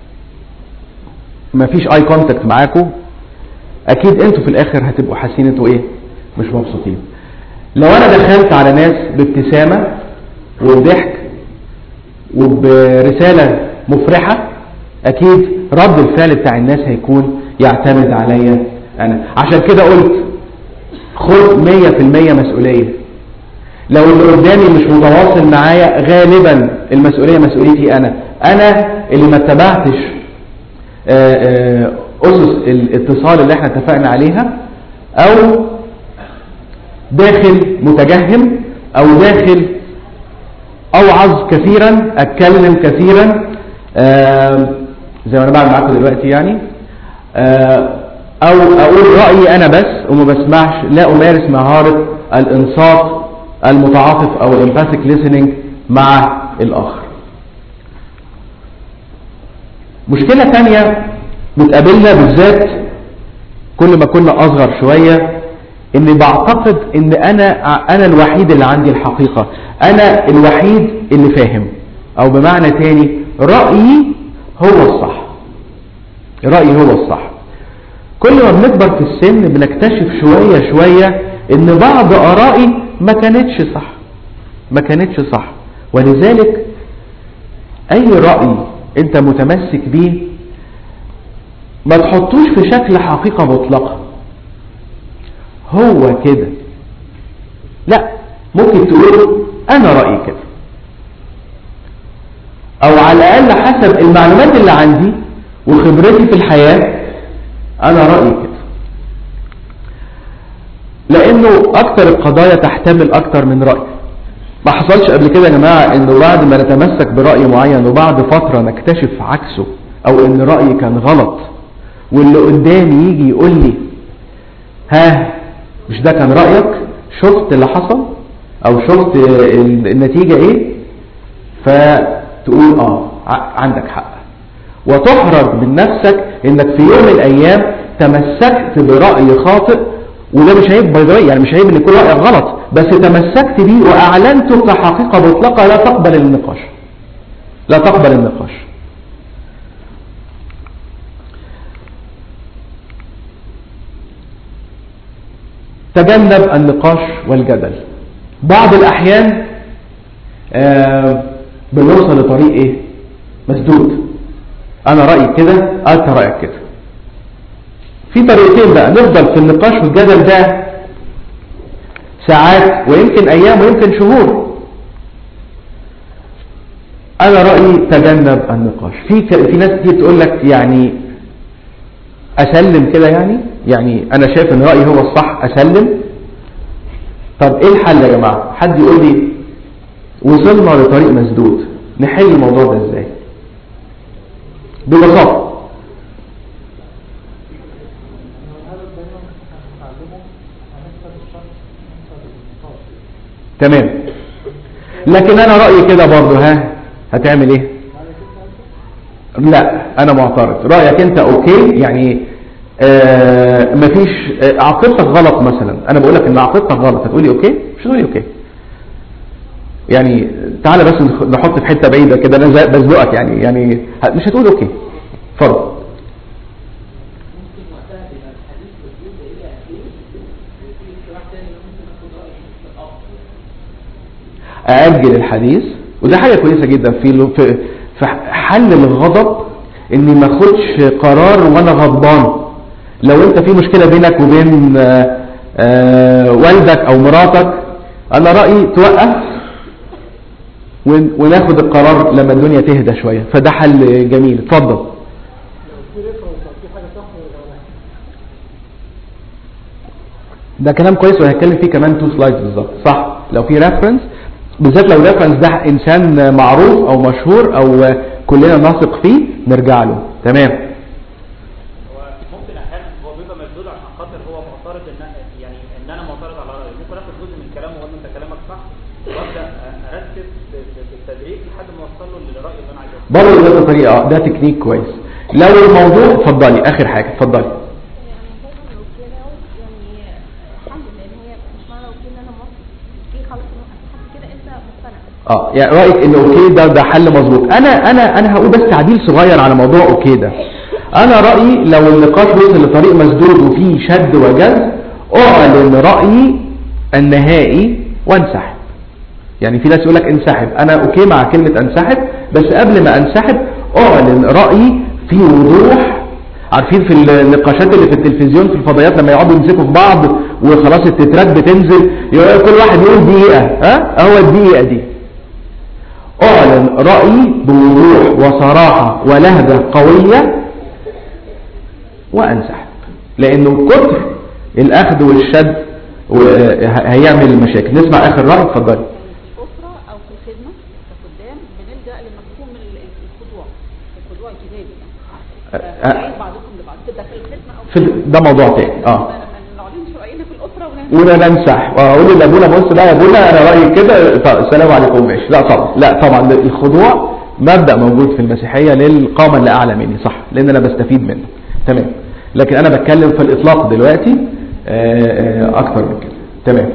مفيش اي كونتاكت معاكم اكيد انتوا في الاخر هتبقوا حاسين انتوا ايه مش مبسوطين لو انا دخلت على ناس بابتسامة وبضحك وبرسالة مفرحة اكيد رد الفعل بتاع الناس هيكون يعتمد عليا انا عشان كده قلت خد مية في المية مسؤولية لو اللي قدامي مش متواصل معايا غالبا المسؤولية مسؤوليتي انا انا اللي ما اتبعتش اسس الاتصال اللي احنا اتفقنا عليها او داخل متجهم او داخل اوعظ كثيرا اتكلم كثيرا زي ما انا بعمل معاكم دلوقتي يعني او اقول رايي انا بس وما بسمعش لا امارس مهاره الانصات المتعاطف او الامباثيك listening مع الاخر مشكلة تانية بتقابلنا بالذات كل ما كنا اصغر شوية اني بعتقد ان انا انا الوحيد اللي عندي الحقيقة انا الوحيد اللي فاهم او بمعنى تاني رأيي هو الصح رأيي هو الصح كل ما بنكبر في السن بنكتشف شوية شوية ان بعض ارائي ما كانتش صح ما كانتش صح ولذلك اي رأي انت متمسك بيه ما تحطوش في شكل حقيقة مطلقة هو كده لا ممكن تقول انا رأيي كده او على الاقل حسب المعلومات اللي عندي وخبرتي في الحياة انا رأيي كده لانه اكتر القضايا تحتمل اكتر من رأي ما حصلش قبل كده يا جماعة انه بعد ما نتمسك برأي معين وبعد فترة نكتشف عكسه او ان رأيي كان غلط واللي قدامي يجي يقول لي ها مش ده كان رأيك شفت اللي حصل او شفت النتيجة ايه فتقول اه عندك حق وتحرج من نفسك انك في يوم من الايام تمسكت برأي خاطئ وده مش عيب باي يعني مش عيب ان كل رأيك غلط بس تمسكت بيه واعلنته كحقيقة مطلقة لا تقبل النقاش لا تقبل النقاش تجنب النقاش والجدل بعض الأحيان آه بنوصل لطريق إيه؟ مسدود مسدود انا رايي كده انت رايك كده في طريقتين بقى نفضل في النقاش والجدل ده ساعات ويمكن ايام ويمكن شهور انا رايي تجنب النقاش في ك- في ناس كتير تقول لك يعني اسلم كده يعني يعني انا شايف ان رايي هو الصح اسلم طب ايه الحل يا جماعه حد يقول لي وصلنا لطريق مسدود نحل الموضوع ده ازاي ببساطه الهدف دايما هنتعلمه هنكسب الشخص هنكسب النقاش تمام لكن انا رايي كده برضه ها هتعمل ايه لا انا معترض رايك انت اوكي يعني آه مفيش آه عقيدتك غلط مثلا انا بقول لك ان عقيدتك غلط هتقولي اوكي مش هتقولي اوكي يعني تعالى بس نخ- نحط في حته بعيده كده انا زي- بزنقك يعني يعني ه- مش هتقول اوكي اتفضل ممكن وقتها تبقى الحديث مسدود الى اخره وفي اقتراح تاني إنه ممكن اخد راي الاب أأجل الحديث وده حاجة كويسة جدا في في في حل الغضب إني ما أخدش قرار وأنا غضبان لو أنت في مشكلة بينك وبين آه، آه، والدك أو مراتك أنا رأيي توقف ون- وناخد القرار لما الدنيا تهدى شوية فده حل جميل اتفضل لو في ريفرنس او في حاجه صح ولا لا ده كلام كويس وهتكلم فيه كمان تو سلايدز بالظبط صح لو في ريفرنس بالذات لو ريفرنس ده انسان معروف او مشهور او كلنا نثق فيه نرجع له تمام هو ممكن احيانا هو بيبقى مسدود عشان خاطر هو معترض ان يعني ان انا معترض على رايه ممكن اخد جزء من كلامه واقول له انت كلامك صح وابدا ارتب ب- ب- بالتدريج لحد ما اوصل له للراي اللي انا عايزه برضه ده طريقه ده تكنيك كويس لو الموضوع اتفضلي اخر حاجه اتفضلي يعني شايفه ان الوكاله يعني حل لان هي مش معنى وكيل ان انا موافق في خلاص إنه لحد كده انت مقتنع اه يعني رايك ان اوكي ده ده حل مظبوط انا انا انا هقول بس تعديل صغير على موضوع اوكي ده انا رايي لو النقاش وصل لطريق مسدود وفيه شد وجذب اعلن رايي النهائي وانسحب يعني في ناس يقول لك انسحب انا اوكي مع كلمه انسحب بس قبل ما انسحب اعلن رايي في وضوح عارفين في النقاشات اللي في التلفزيون في الفضائيات لما يقعدوا يمسكوا في بعض وخلاص التترات بتنزل يقول كل واحد يقول دقيقه ها هو الدقيقه دي اعلن رايي بوضوح وصراحه ولهجه قويه وانسحب لانه كتر الاخذ والشد و- هيعمل مشاكل نسمع اخر راي اتفضلي الاسره او في الخدمه كخدام بنلجا لمفهوم ال- الخضوع الخضوع الكتابي يعني أه. تعيد بعضكم لبعض تبقى في الخدمه او في ال- ده موضوع تاني اه ما ما نعلنش راينا في الاسره ونعمل وانا نمسح واقول لابونا بص بقى يا ابونا انا رايي كده طب السلام عليكم ماشي لا طبعا لا طبعا الخضوع مبدا موجود في المسيحيه للقامه اللي اعلى مني صح لان انا بستفيد منه تمام لكن انا بتكلم في الاطلاق دلوقتي آه، آه، اكتر من كده تمام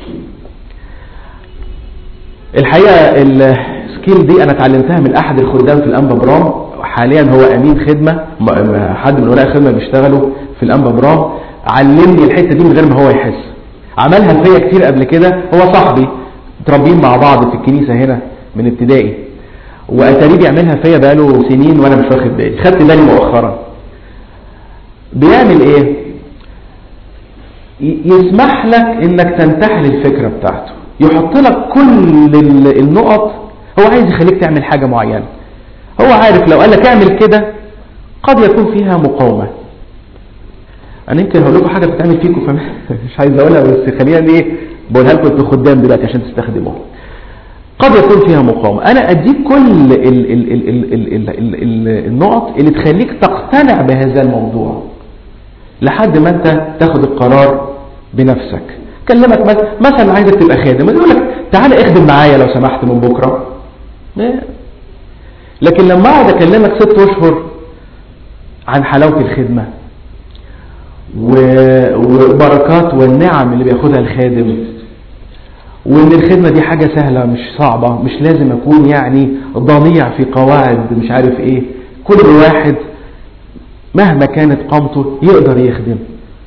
الحقيقه السكيل دي انا اتعلمتها من احد الخدام في الانبا برام حاليا هو امين خدمه م- م- حد من ولاء الخدمه بيشتغلوا في الانبا برام علمني الحته دي من غير ما هو يحس عملها فيا كتير قبل كده هو صاحبي متربيين مع بعض في الكنيسه هنا من ابتدائي واتاريه بيعملها فيا بقاله سنين وانا مش واخد بالي خدت بالي مؤخرا بيعمل ايه ي- يسمح لك انك تنتحل الفكرة بتاعته يحط لك كل ال- النقط هو عايز يخليك تعمل حاجة معينة هو عارف لو قال لك اعمل كده قد يكون فيها مقاومة انا يمكن هقول لكم حاجة بتعمل فيكم فمش عايز اقولها بس خلينا ايه بقولها لكم انتوا خدام دلوقتي عشان تستخدموها قد يكون فيها مقاومة أنا أديك كل ال ال ال ال ال ال ال ال ال النقط اللي تخليك تقتنع بهذا الموضوع لحد ما أنت تاخد القرار بنفسك كلمك مثلا مثلا عايزك تبقى خادم يقول لك تعالى اخدم معايا لو سمحت من بكرة لا. لكن لما اقعد اكلمك ست اشهر عن حلاوة الخدمة و- وبركات والنعم اللي بياخدها الخادم وان الخدمة دي حاجة سهلة مش صعبة مش لازم اكون يعني ضنيع في قواعد مش عارف ايه كل واحد مهما كانت قامته يقدر يخدم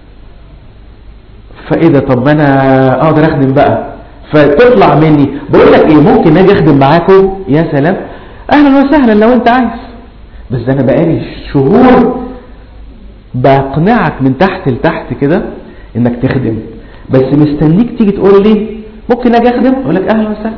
فايه ده طب ما انا اقدر اخدم بقى فتطلع مني بقول لك ايه ممكن اجي اخدم معاكم يا سلام اهلا وسهلا لو انت عايز بس ده انا بقالي شهور بقنعك من تحت لتحت كده انك تخدم بس مستنيك تيجي تقول لي ممكن اجي اخدم اقول لك اهلا وسهلا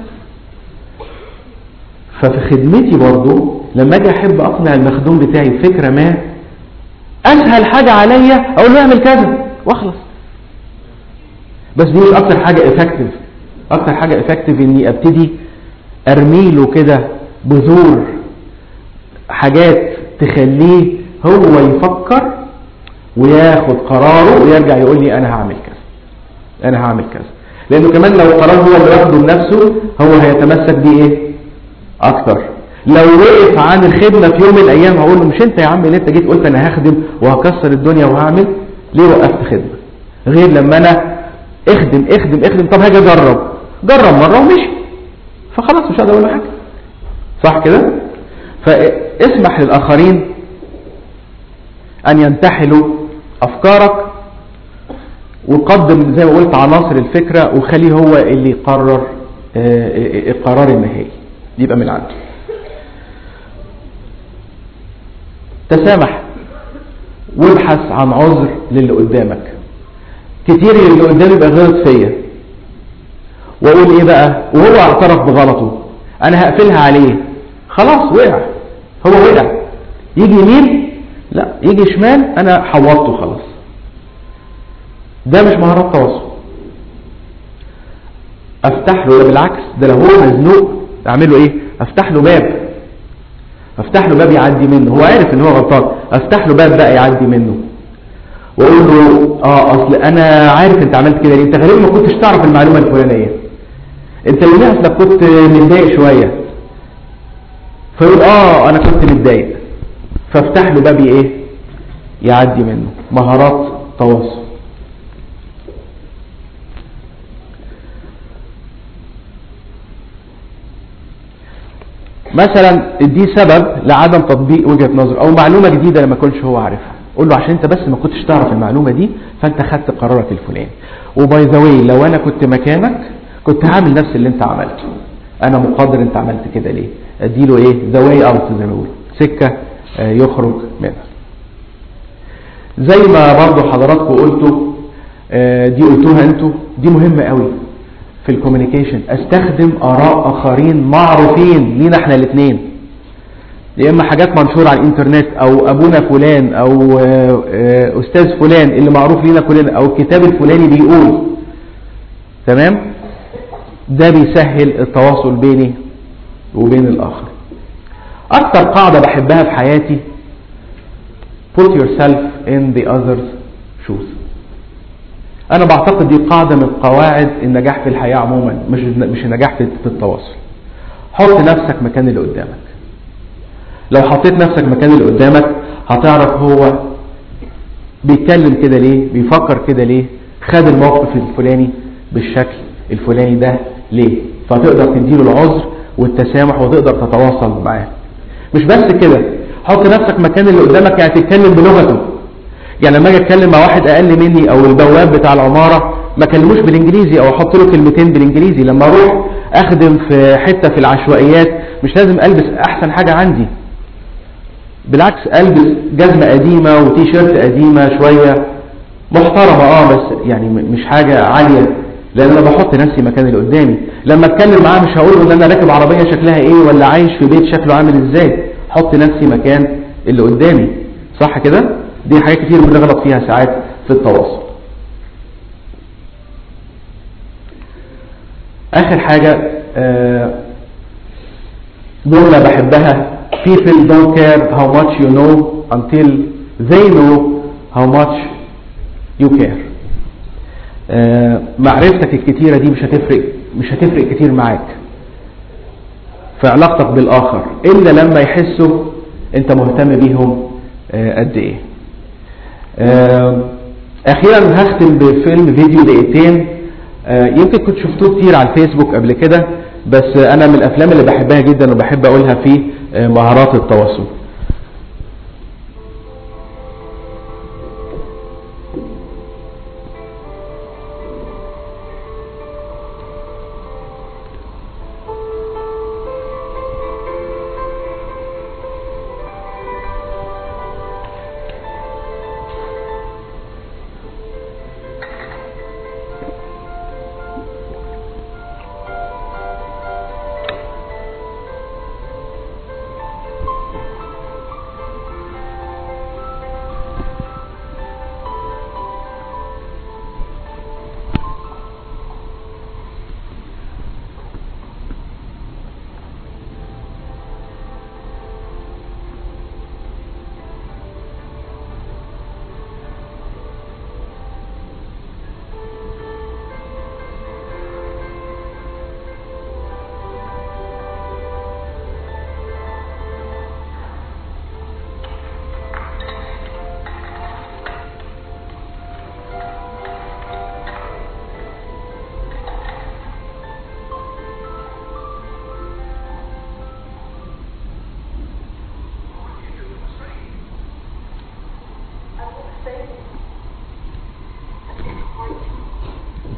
ففي خدمتي برضو لما اجي احب اقنع المخدوم بتاعي بفكره ما اسهل حاجه عليا اقول له اعمل كذا واخلص بس دي مش اكتر حاجه افكتيف اكتر حاجه افكتيف اني ابتدي ارمي له كده بذور حاجات تخليه هو يفكر وياخد قراره ويرجع يقول لي انا هعمل كذا انا هعمل كذا لانه كمان لو قرار هو اللي واخده بنفسه هو هيتمسك بيه ايه اكتر لو وقف عن الخدمه في يوم من الايام هقول له مش انت يا عم اللي انت جيت قلت انا هخدم وهكسر الدنيا وهعمل ليه وقفت خدمه غير لما انا اخدم اخدم اخدم طب هاجي اجرب جرب مره ومشي فخلاص مش هقدر اقول له حاجه صح كده فاسمح للاخرين ان ينتحلوا افكارك وقدم زي ما قلت عناصر الفكرة وخليه هو اللي يقرر آه، القرار النهائي يبقى من عنده تسامح وابحث عن عذر للي قدامك كتير اللي قدامي يبقى غلط فيا واقول ايه بقى وهو اعترف بغلطه انا هقفلها عليه خلاص وقع هو وقع يجي يمين لا يجي شمال انا حوضته خلاص ده مش مهارات تواصل افتح له ده بالعكس ده لو هو مزنوق اعمله ايه افتح له باب افتح له باب يعدي منه هو عارف ان هو غلطان افتح له باب بقى يعدي منه واقول له اه اصل انا عارف انت عملت كده ليه انت غالبا ما كنتش تعرف المعلومه الفلانيه انت اللي اصلك كنت متضايق شويه فيقول اه انا كنت متضايق فافتح له باب ايه يعدي منه مهارات تواصل مثلا دي سبب لعدم تطبيق وجهة نظر او معلومة جديدة لما كنتش هو عارفها قول له عشان انت بس ما كنتش تعرف المعلومة دي فانت خدت قرارك الفلاني وباي ذا واي لو انا كنت مكانك كنت هعمل نفس اللي انت عملته انا مقدر انت عملت كده ليه اديله ايه ذا واي اوت زي ما بيقولوا سكة آه، يخرج منها زي ما برضو حضراتكم قلتوا آه، دي قلتوها انتوا دي مهمة قوي في الكوميونيكيشن استخدم اراء اخرين معروفين لينا احنا الاثنين يا اما حاجات منشوره على الانترنت او ابونا فلان او آه، آه، استاذ فلان اللي معروف لينا كلنا او الكتاب الفلاني بيقول تمام ده بيسهل التواصل بيني وبين الاخر اكتر قاعده بحبها في حياتي put yourself in the other's shoes انا بعتقد دي قاعده من قواعد النجاح في الحياه عموما مش مش النجاح في في التواصل حط نفسك مكان اللي قدامك لو حطيت نفسك مكان اللي قدامك هتعرف هو بيتكلم كده ليه بيفكر كده ليه خد الموقف الفلاني بالشكل الفلاني ده ليه فتقدر تديله العذر والتسامح وتقدر تتواصل معاه مش بس كده حط نفسك مكان اللي قدامك يعني تتكلم بلغته يعني لما اجي اتكلم مع واحد اقل مني او البواب بتاع العماره ما اكلموش بالانجليزي او احط له كلمتين بالانجليزي لما اروح اخدم في حته في العشوائيات مش لازم البس احسن حاجه عندي بالعكس البس جزمه قديمه وتي شيرت قديمه شويه محترمه اه بس يعني م- مش حاجه عاليه لان انا بحط نفسي مكان اللي قدامي لما اتكلم معاه مش هقول له ان انا راكب عربيه شكلها ايه ولا عايش في بيت شكله عامل ازاي حط نفسي مكان اللي قدامي صح كده دي حاجات كتير بنغلط فيها ساعات في التواصل اخر حاجه آه، جمله بحبها people don't care how much you know until they know how much you care آه، معرفتك الكتيرة دي مش هتفرق مش هتفرق كتير معاك في علاقتك بالآخر إلا لما يحسوا أنت مهتم بيهم آه، قد إيه آه، أخيرا هختم بفيلم فيديو دقيقتين آه، يمكن كنت شفتوه كتير على الفيسبوك قبل كده بس أنا من الأفلام اللي بحبها جدا وبحب أقولها في آه، مهارات التواصل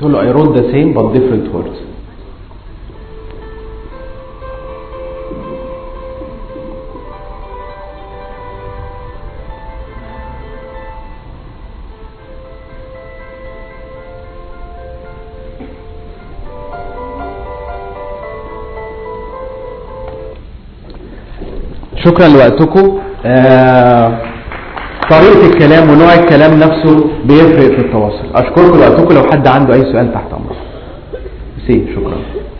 تقول له I wrote the same but different words شكرا لوقتكم آه، طريقة الكلام ونوع الكلام نفسه بيفرق في التواصل أشكركم لوقتكم لو حد عنده أي سؤال تحت أمره سي شكرا